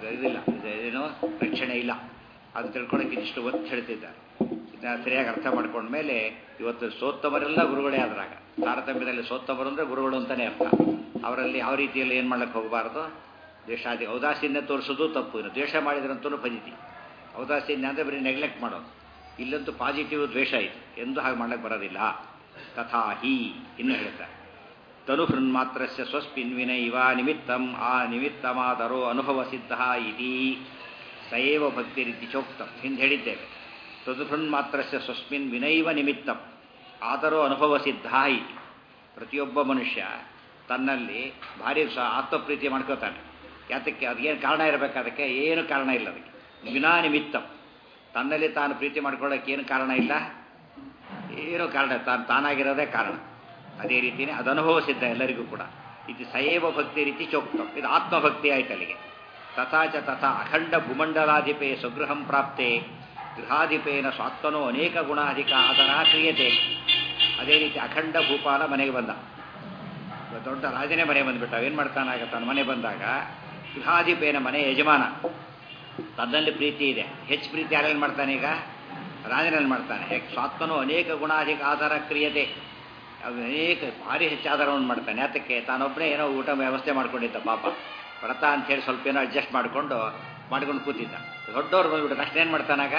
ಇದಿಲ್ಲ ಇದು ಏನೋ ರಕ್ಷಣೆ ಇಲ್ಲ ಅದು ತಿಳ್ಕೊಳಕ್ಕೆ ಇದಿಷ್ಟು ಒತ್ತು ಹೇಳ್ತಿದ್ದಾರೆ ಇದನ್ನ ಸರಿಯಾಗಿ ಅರ್ಥ ಮಾಡ್ಕೊಂಡ್ಮೇಲೆ ಇವತ್ತು ಸೋತ್ತಮರೆಲ್ಲ ಗುರುಗಳೇ ಆದ್ರಾಗ ತಾರತಮ್ಯದಲ್ಲಿ ಸೋತ್ತಮರು ಅಂದರೆ ಗುರುಗಳು ಅಂತಲೇ ಅರ್ಥ ಅವರಲ್ಲಿ ಯಾವ ರೀತಿಯಲ್ಲಿ ಏನು ಮಾಡ್ಲಿಕ್ಕೆ ಹೋಗಬಾರ್ದು ದ್ವೇಷಾದಿ ಔದಾಸೀನ್ಯ ತೋರಿಸೋದು ತಪ್ಪು ಇನ್ನು ದ್ವೇಷ ಮಾಡಿದ್ರಂತೂ ಫಜಿತಿ ಔದಾಸೀನ್ಯ ಅಂದರೆ ಬರೀ ನೆಗ್ಲೆಕ್ಟ್ ಮಾಡೋದು ಇಲ್ಲಂತೂ ಪಾಸಿಟಿವ್ ದ್ವೇಷ ಇದೆ ಎಂದು ಹಾಗೆ ಮಾಡ್ಲಿಕ್ಕೆ ಬರೋದಿಲ್ಲ ತಥಾ ಹಿ ಇನ್ನು ಹೇಳ್ತಾರೆ ತನು ಹೃನ್ಮಾತ್ರಸ್ಯ ಸ್ವಸ್ಮಿನ್ ವಿನೈವ ನಿಮಿತ್ತಂ ಆ ನಿಮಿತ್ತಮಾದರೋ ಅನುಭವ ಸಿದ್ಧ ಇತಿ ಸಯೇವ ಭಕ್ತಿರಿತಿ ಚೋಕ್ತಂ ಹಿಂದೆ ಹೇಳಿದ್ದೇವೆ ತದು ಹೃನ್ಮಾತ್ರಸ್ಯ ಸ್ವಸ್ಮಿನ್ ವಿನೈವ ನಿಮಿತ್ತಂ ಆದರೋ ಅನುಭವ ಸಿದ್ಧ ಇತಿ ಪ್ರತಿಯೊಬ್ಬ ಮನುಷ್ಯ ತನ್ನಲ್ಲಿ ಭಾರಿ ಸ ಆತ್ಮಪ್ರೀತಿ ಮಾಡ್ಕೋತಾನೆ ಯಾತಕ್ಕೆ ಅದೇನು ಕಾರಣ ಇರಬೇಕು ಅದಕ್ಕೆ ಏನು ಕಾರಣ ಇಲ್ಲ ಅದಕ್ಕೆ ವಿನಾ ನಿಮಿತ್ತಂ ತನ್ನಲ್ಲಿ ತಾನು ಪ್ರೀತಿ ಮಾಡ್ಕೊಳ್ಳೋಕೆ ಏನು ಕಾರಣ ಇಲ್ಲ ಏನೋ ಕಾರಣ ತಾನು ತಾನಾಗಿರೋದೇ ಕಾರಣ ಅದೇ ರೀತಿಯೇ ಅದು ಅನುಭವ ಸಿದ್ಧ ಎಲ್ಲರಿಗೂ ಕೂಡ ಇದು ಸಯೇವ ಭಕ್ತಿ ರೀತಿ ಚೋಕ್ತಂ ಇದು ಆತ್ಮಭಕ್ತಿ ಆಯ್ತು ಅಲ್ಲಿಗೆ ತಥಾಚ ತಥಾ ಅಖಂಡ ಭೂಮಂಡಲಾಧಿಪೇ ಸ್ವಗೃಹಂ ಪ್ರಾಪ್ತೆ ಗೃಹಾಧಿಪೇನ ಸ್ವಾತ್ಮನೋ ಅನೇಕ ಗುಣಾಧಿಕ ಆದರ ಕ್ರಿಯತೆ ಅದೇ ರೀತಿ ಅಖಂಡ ಭೂಪಾಲ ಮನೆಗೆ ಬಂದ ದೊಡ್ಡ ರಾಜನೇ ಮನೆ ಬಂದ್ಬಿಟ್ಟ ಏನು ಮಾಡ್ತಾನಾಗ ತನ್ನ ಮನೆ ಬಂದಾಗ ಗೃಹಾಧಿಪೇನ ಮನೆ ಯಜಮಾನ ತನ್ನಲ್ಲಿ ಪ್ರೀತಿ ಇದೆ ಹೆಚ್ಚು ಪ್ರೀತಿ ಯಾರಲ್ಲಿ ಮಾಡ್ತಾನೆ ಈಗ ರಾಜನಲ್ಲಿ ಮಾಡ್ತಾನೆ ಯಾಕೆ ಸ್ವಾತ್ಮನೋ ಅನೇಕ ಗುಣಾಧಿಕ ಆಧಾರ ಕ್ರಿಯತೆ ಅದು ಅನೇಕ ಭಾರಿ ಹೆಚ್ಚು ಆಧಾರವನ್ನು ಮಾಡ್ತಾನೆ ಯಾತಕ್ಕೆ ತಾನೊಬ್ಬನೇ ಏನೋ ಊಟ ವ್ಯವಸ್ಥೆ ಮಾಡ್ಕೊಂಡಿದ್ದ ಪಾಪ ವ್ರತ ಅಂತೇಳಿ ಸ್ವಲ್ಪ ಏನೋ ಅಡ್ಜಸ್ಟ್ ಮಾಡಿಕೊಂಡು ಮಾಡ್ಕೊಂಡು ಕೂತಿದ್ದ ದೊಡ್ಡವ್ರು ಬಂದ್ಬಿಟ್ಟು ತಕ್ಷಣ ಏನು ಮಾಡ್ತಾನಾಗ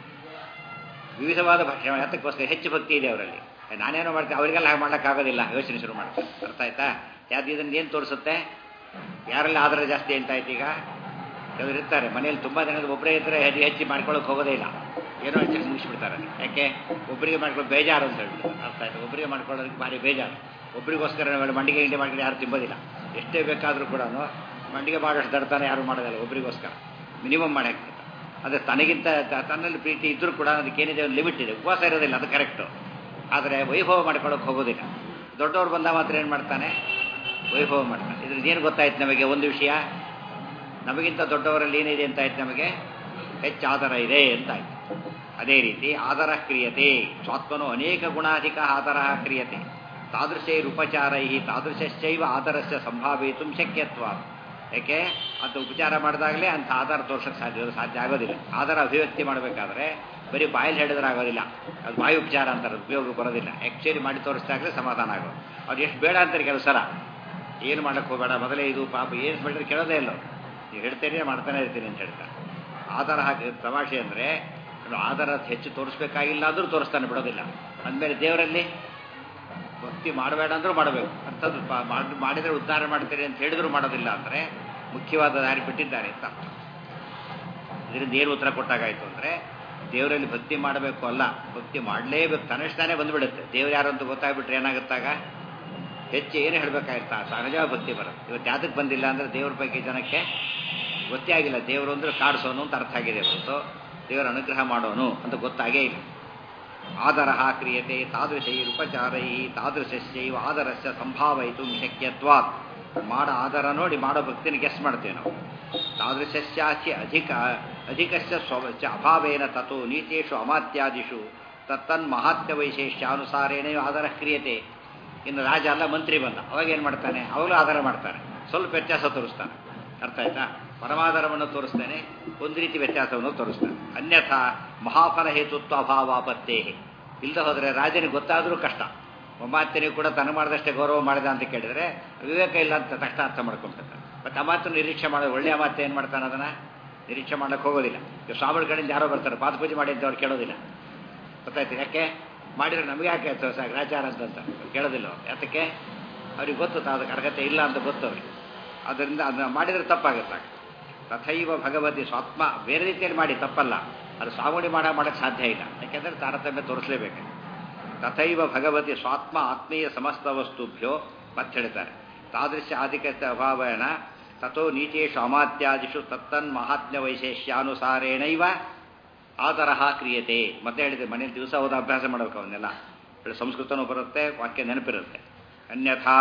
ವಿವಿಧವಾದ ಭಾಷೆ ಯಾತಕ್ಕೋಸ್ಕರ ಹೆಚ್ಚು ಭಕ್ತಿ ಇದೆ ಅವರಲ್ಲಿ ನಾನೇನೋ ಮಾಡ್ತೀನಿ ಅವರಿಗೆಲ್ಲ ಹಾಗೆ ಮಾಡೋಕ್ಕಾಗೋದಿಲ್ಲ ಯೋಚನೆ ಶುರು ಮಾಡ್ತಾರೆ ಅರ್ಥ ಆಯ್ತಾ ಯಾವ್ದು ಇದನ್ನು ಏನು ತೋರಿಸುತ್ತೆ ಯಾರೆಲ್ಲ ಆಧಾರ ಜಾಸ್ತಿ ಅಂತ ಆಯ್ತು ಈಗ ಕೆಲವರು ಇರ್ತಾರೆ ಮನೆಯಲ್ಲಿ ತುಂಬ ಜನದ ಒಬ್ಬರೇ ಇದ್ದರೆ ಹೆಚ್ಚು ಹೆಚ್ಚು ಮಾಡ್ಕೊಳ್ಳೋಕೆ ಹೋಗೋದೇ ಇಲ್ಲ ಏನೋ ಹೆಚ್ಚು ಮುಗಿಸ್ಬಿಡ್ತಾರೆ ಯಾಕೆ ಒಬ್ಬರಿಗೆ ಮಾಡ್ಕೊಳ್ಳೋ ಬೇಜಾರು ಅಂತ ಹೇಳ್ಬಿಟ್ಟು ಅರ್ಥ ಆಯ್ತು ಒಬ್ಬರಿಗೆ ಮಾಡ್ಕೊಳ್ಳೋದಕ್ಕೆ ಭಾರಿ ಬೇಜಾರು ಒಬ್ಬರಿಗೋಸ್ಕರ ನಾವೆಲ್ಲ ಮಂಡಿಗೆ ಗಿಂಡಿ ಮಾಡ್ಕೊಂಡು ಯಾರು ತಿಂಬೋದಿಲ್ಲ ಎಷ್ಟೇ ಬೇಕಾದರೂ ಕೂಡ ಮಂಡಿಗೆ ಮಾಡೋಷ್ಟು ದಡ್ತಾನೆ ಯಾರು ಮಾಡೋದಿಲ್ಲ ಒಬ್ಬರಿಗೋಸ್ಕರ ಮಿನಿಮಮ್ ಮಾಡಿ ಹಾಕ್ತಾರೆ ಆದರೆ ತನಗಿಂತ ತನ್ನಲ್ಲಿ ಪ್ರೀತಿ ಇದ್ದರೂ ಕೂಡ ಅದಕ್ಕೇನಿದೆ ಒಂದು ಲಿಮಿಟ್ ಇದೆ ಉಪವಾಸ ಇರೋದಿಲ್ಲ ಅದು ಕರೆಕ್ಟು ಆದರೆ ವೈಭವ ಮಾಡ್ಕೊಳ್ಳೋಕೆ ಹೋಗೋದಿಲ್ಲ ದೊಡ್ಡವ್ರು ಬಂದ ಮಾತ್ರ ಏನು ಮಾಡ್ತಾನೆ ವೈಭವ ಮಾಡ್ತಾನೆ ಇದ್ರಲ್ಲಿ ಏನು ಗೊತ್ತಾಯ್ತು ನಮಗೆ ಒಂದು ವಿಷಯ ನಮಗಿಂತ ದೊಡ್ಡವರಲ್ಲಿ ಏನಿದೆ ಅಂತ ಆಯ್ತು ನಮಗೆ ಹೆಚ್ಚು ಆಧಾರ ಇದೆ ಅಂತ ಆಯ್ತು ಅದೇ ರೀತಿ ಆಧಾರ ಕ್ರಿಯತೆ ಸ್ವಾತ್ಮನು ಅನೇಕ ಗುಣಾಧಿಕ ಆಧಾರ ಕ್ರಿಯತೆ ತಾದೃಶೈರುಪಚಾರೈ ತಾದೃಶಶ್ಚೈವ ಆಧಾರಸ್ಯ ಸಂಭಾವಿತು ಶಕ್ಯತ್ವ ಯಾಕೆ ಅಂತ ಉಪಚಾರ ಮಾಡಿದಾಗಲೇ ಅಂಥ ಆಧಾರ ತೋರ್ಸೋಕ್ಕೆ ಸಾಧ್ಯ ಸಾಧ್ಯ ಆಗೋದಿಲ್ಲ ಆಧಾರ ಅಭಿವ್ಯಕ್ತಿ ಮಾಡಬೇಕಾದ್ರೆ ಬರೀ ಬಾಯಲ್ಲಿ ಹೇಳಿದ್ರೆ ಆಗೋದಿಲ್ಲ ಅದು ಬಾಯಿ ಉಪಚಾರ ಅಂತಾರೆ ಉಪಯೋಗ ಬರೋದಿಲ್ಲ ಆ್ಯಕ್ಚುಲಿ ಮಾಡಿ ತೋರಿಸಿದಾಗಲೇ ಸಮಾಧಾನ ಆಗೋದು ಅವ್ರು ಎಷ್ಟು ಬೇಡ ಅಂತಾರೆ ಕೆಲವು ಸಲ ಏನು ಮಾಡೋಕ್ಕೆ ಹೋಗಬೇಡ ಮೊದಲೇ ಇದು ಪಾಪ ಏನು ಮಾಡಿದ್ರೆ ಕೇಳೋದೇ ಇಲ್ಲ ನೀವು ಹೇಳ್ತೇನೆ ಮಾಡ್ತಾನೆ ಇರ್ತೀನಿ ಅಂತ ಹೇಳ್ತಾರೆ ಆಧಾರ ಹಾಕಿ ತಮಾಷೆ ಅಂದರೆ ಆಧಾರ ಹೆಚ್ಚು ತೋರಿಸ್ಬೇಕಾಗಿಲ್ಲ ಅಂದರೂ ತೋರಿಸ್ತಾನೆ ಬಿಡೋದಿಲ್ಲ ಅಂದಮೇಲೆ ದೇವರಲ್ಲಿ ಭಕ್ತಿ ಮಾಡಬೇಡ ಅಂದರೂ ಮಾಡಬೇಕು ಅಂಥದ್ದು ಮಾಡಿದರೆ ಉದ್ಧಾರ ಮಾಡ್ತೀರಿ ಅಂತ ಹೇಳಿದ್ರು ಮಾಡೋದಿಲ್ಲ ಅಂದರೆ ಮುಖ್ಯವಾದ ದಾರಿ ಬಿಟ್ಟಿದ್ದಾರೆ ಅಂತ ಇದರಿಂದ ಏನು ಉತ್ತರ ಕೊಟ್ಟಾಗಾಯಿತು ಅಂದರೆ ದೇವರಲ್ಲಿ ಭಕ್ತಿ ಮಾಡಬೇಕು ಅಲ್ಲ ಭಕ್ತಿ ಮಾಡಲೇಬೇಕು ತನ್ನಷ್ಟಾನೇ ಬಂದುಬಿಡುತ್ತೆ ದೇವ್ರು ಯಾರು ಅಂತ ಗೊತ್ತಾಗ್ಬಿಟ್ರೆ ಏನಾಗುತ್ತಾಗ ಹೆಚ್ಚು ಏನು ಹೇಳಬೇಕಾಗಿರ್ತಾ ಸಹಜ ಭಕ್ತಿ ಬರುತ್ತೆ ಇವತ್ತು ಯಾತಕ್ಕೆ ಬಂದಿಲ್ಲ ಅಂದರೆ ದೇವ್ರ ಬಗ್ಗೆ ಜನಕ್ಕೆ ಗೊತ್ತೇ ಆಗಿಲ್ಲ ದೇವರು ಅಂದರೆ ಕಾಡಿಸೋನು ಅಂತ ಅರ್ಥ ಆಗಿದೆ ಹೊರತು ದೇವರ ಅನುಗ್ರಹ ಮಾಡೋನು ಅಂತ ಗೊತ್ತಾಗೇ ಇಲ್ಲ ಆದರ ಕ್ರಿಯತೆ ತಾದೃಶೈರುಪಚಾರೈ ತಾದೃಶಶ್ಚೈವ ಆದರಸ್ಯ ಸಂಭಾವಯಿತು ಶಕ್ಯತ್ವ ಮಾಡೋ ಆಧಾರ ನೋಡಿ ಮಾಡೋ ಭಕ್ತಿನ ಗೆಸ್ ಮಾಡ್ತೇವೆ ನಾವು ತಾದೃಶಸ್ಯಾಚಿ ಅಧಿಕ ಅಧಿಕಸ್ಯ ಸ್ವಚ ಅಭಾವೇನ ತಥೋ ನೀತೇಶು ಅಮಾತ್ಯಾದಿಷು ತತ್ತನ್ ಮಹಾತ್ಮ ವೈಶೇಷ್ಯಾನುಸಾರೇನೇ ಆಧಾರ ಕ್ರಿಯತೆ ಇನ್ನು ರಾಜ ಅಲ್ಲ ಮಂತ್ರಿ ಬಂದ ಅವಾಗ ಏನು ಮಾಡ್ತಾನೆ ಅವಾಗಲೂ ಆಧಾರ ಮಾಡ್ತಾನೆ ಸ್ವಲ್ಪ ವ್ಯತ್ಯಾಸ ತೋರಿಸ್ತಾನೆ ಅರ್ಥ ಆಯ್ತಾ ಪರಮಾಧಾರವನ್ನು ತೋರಿಸ್ತೇನೆ ಒಂದು ರೀತಿ ವ್ಯತ್ಯಾಸವನ್ನು ತೋರಿಸ್ತಾನೆ ಅನ್ಯಥಾ ಮಹಾಫಲ ಹೇತುತ್ವ ಅಭಾವಾಪತ್ತೇ ಇಲ್ಲದೆ ಹೋದರೆ ರಾಜನಿಗೆ ಗೊತ್ತಾದರೂ ಕಷ್ಟ ಒಮ್ಮಾತನಿಗೆ ಕೂಡ ತನಗೆ ಮಾಡಿದಷ್ಟೇ ಗೌರವ ಮಾಡಿದ ಅಂತ ಕೇಳಿದರೆ ವಿವೇಕ ಇಲ್ಲ ಅಂತ ತಕ್ಷಣ ಅರ್ಥ ಮಾಡ್ಕೊಂಡ್ಬಿಡ್ತಾನೆ ಮತ್ತು ಅಮಾತನ್ನು ನಿರೀಕ್ಷೆ ಮಾಡೋದು ಒಳ್ಳೆಯ ಮಾತು ಏನು ಮಾಡ್ತಾನೆ ಅದನ್ನು ನಿರೀಕ್ಷೆ ಮಾಡೋಕ್ಕೆ ಹೋಗೋದಿಲ್ಲ ಈಗ ಸ್ವಾಮಿಗಳ ಕಡೆಯಿಂದ ಯಾರೋ ಬರ್ತಾರೆ ಪಾದ ಪೂಜೆ ಮಾಡಿ ಅಂತ ಅವ್ರು ಕೇಳೋದಿಲ್ಲ ಗೊತ್ತಾಯ್ತು ಯಾಕೆ ಮಾಡಿದ್ರೆ ನಮಗೆ ಯಾಕೆ ಗ್ರಾಚಾರ ಅಂತಂತ ಕೇಳೋದಿಲ್ಲ ಯಾತಕ್ಕೆ ಅವ್ರಿಗೆ ಗೊತ್ತು ಅದಕ್ಕೆ ಅರ್ಹತೆ ಇಲ್ಲ ಅಂತ ಗೊತ್ತು ಅವ್ರಿಗೆ ಅದರಿಂದ ಅದನ್ನ ಮಾಡಿದರೆ ತಪ್ಪಾಗುತ್ತೆ ತಥೈವ ಭಗವತಿ ಸ್ವಾತ್ಮ ಬೇರೆ ರೀತಿಯಲ್ಲಿ ಮಾಡಿ ತಪ್ಪಲ್ಲ ಅದು ಸಾಗುಣಿ ಮಾಡ ಮಾಡೋಕ್ಕೆ ಸಾಧ್ಯ ಇಲ್ಲ ಯಾಕೆಂದರೆ ತಾರತಮ್ಯ ತೋರಿಸಲೇಬೇಕು ತಥೈವ ಭಗವತಿ ಸ್ವಾತ್ಮ ಆತ್ಮೀಯ ಸಮಸ್ತ ವಸ್ತುಭ್ಯೋ ಮತ್ತೆ ಹೇಳ್ತಾರೆ ತಾದೃಶ ಆಧಿಕ್ಯತೆ ಅಭಾವೇನ ತಥೋ ನೀಚೇಶು ಅಮಾತ್ಯಾದಿಷು ತತ್ತನ್ ಮಹಾತ್ಮ್ಯ ವೈಶೇಷ್ಯಾನುಸಾರೇಣೈವ ಆತರಹ ಕ್ರಿಯತೆ ಮತ್ತೆ ಹೇಳಿದೆ ಮನೇಲಿ ದಿವಸ ಹೋದ ಅಭ್ಯಾಸ ಮಾಡಬೇಕು ಅವನ್ನೆಲ್ಲ ಸಂಸ್ಕೃತನೂ ಬರುತ್ತೆ ವಾಕ್ಯ ನೆನಪಿರುತ್ತೆ ಅನ್ಯಥಾ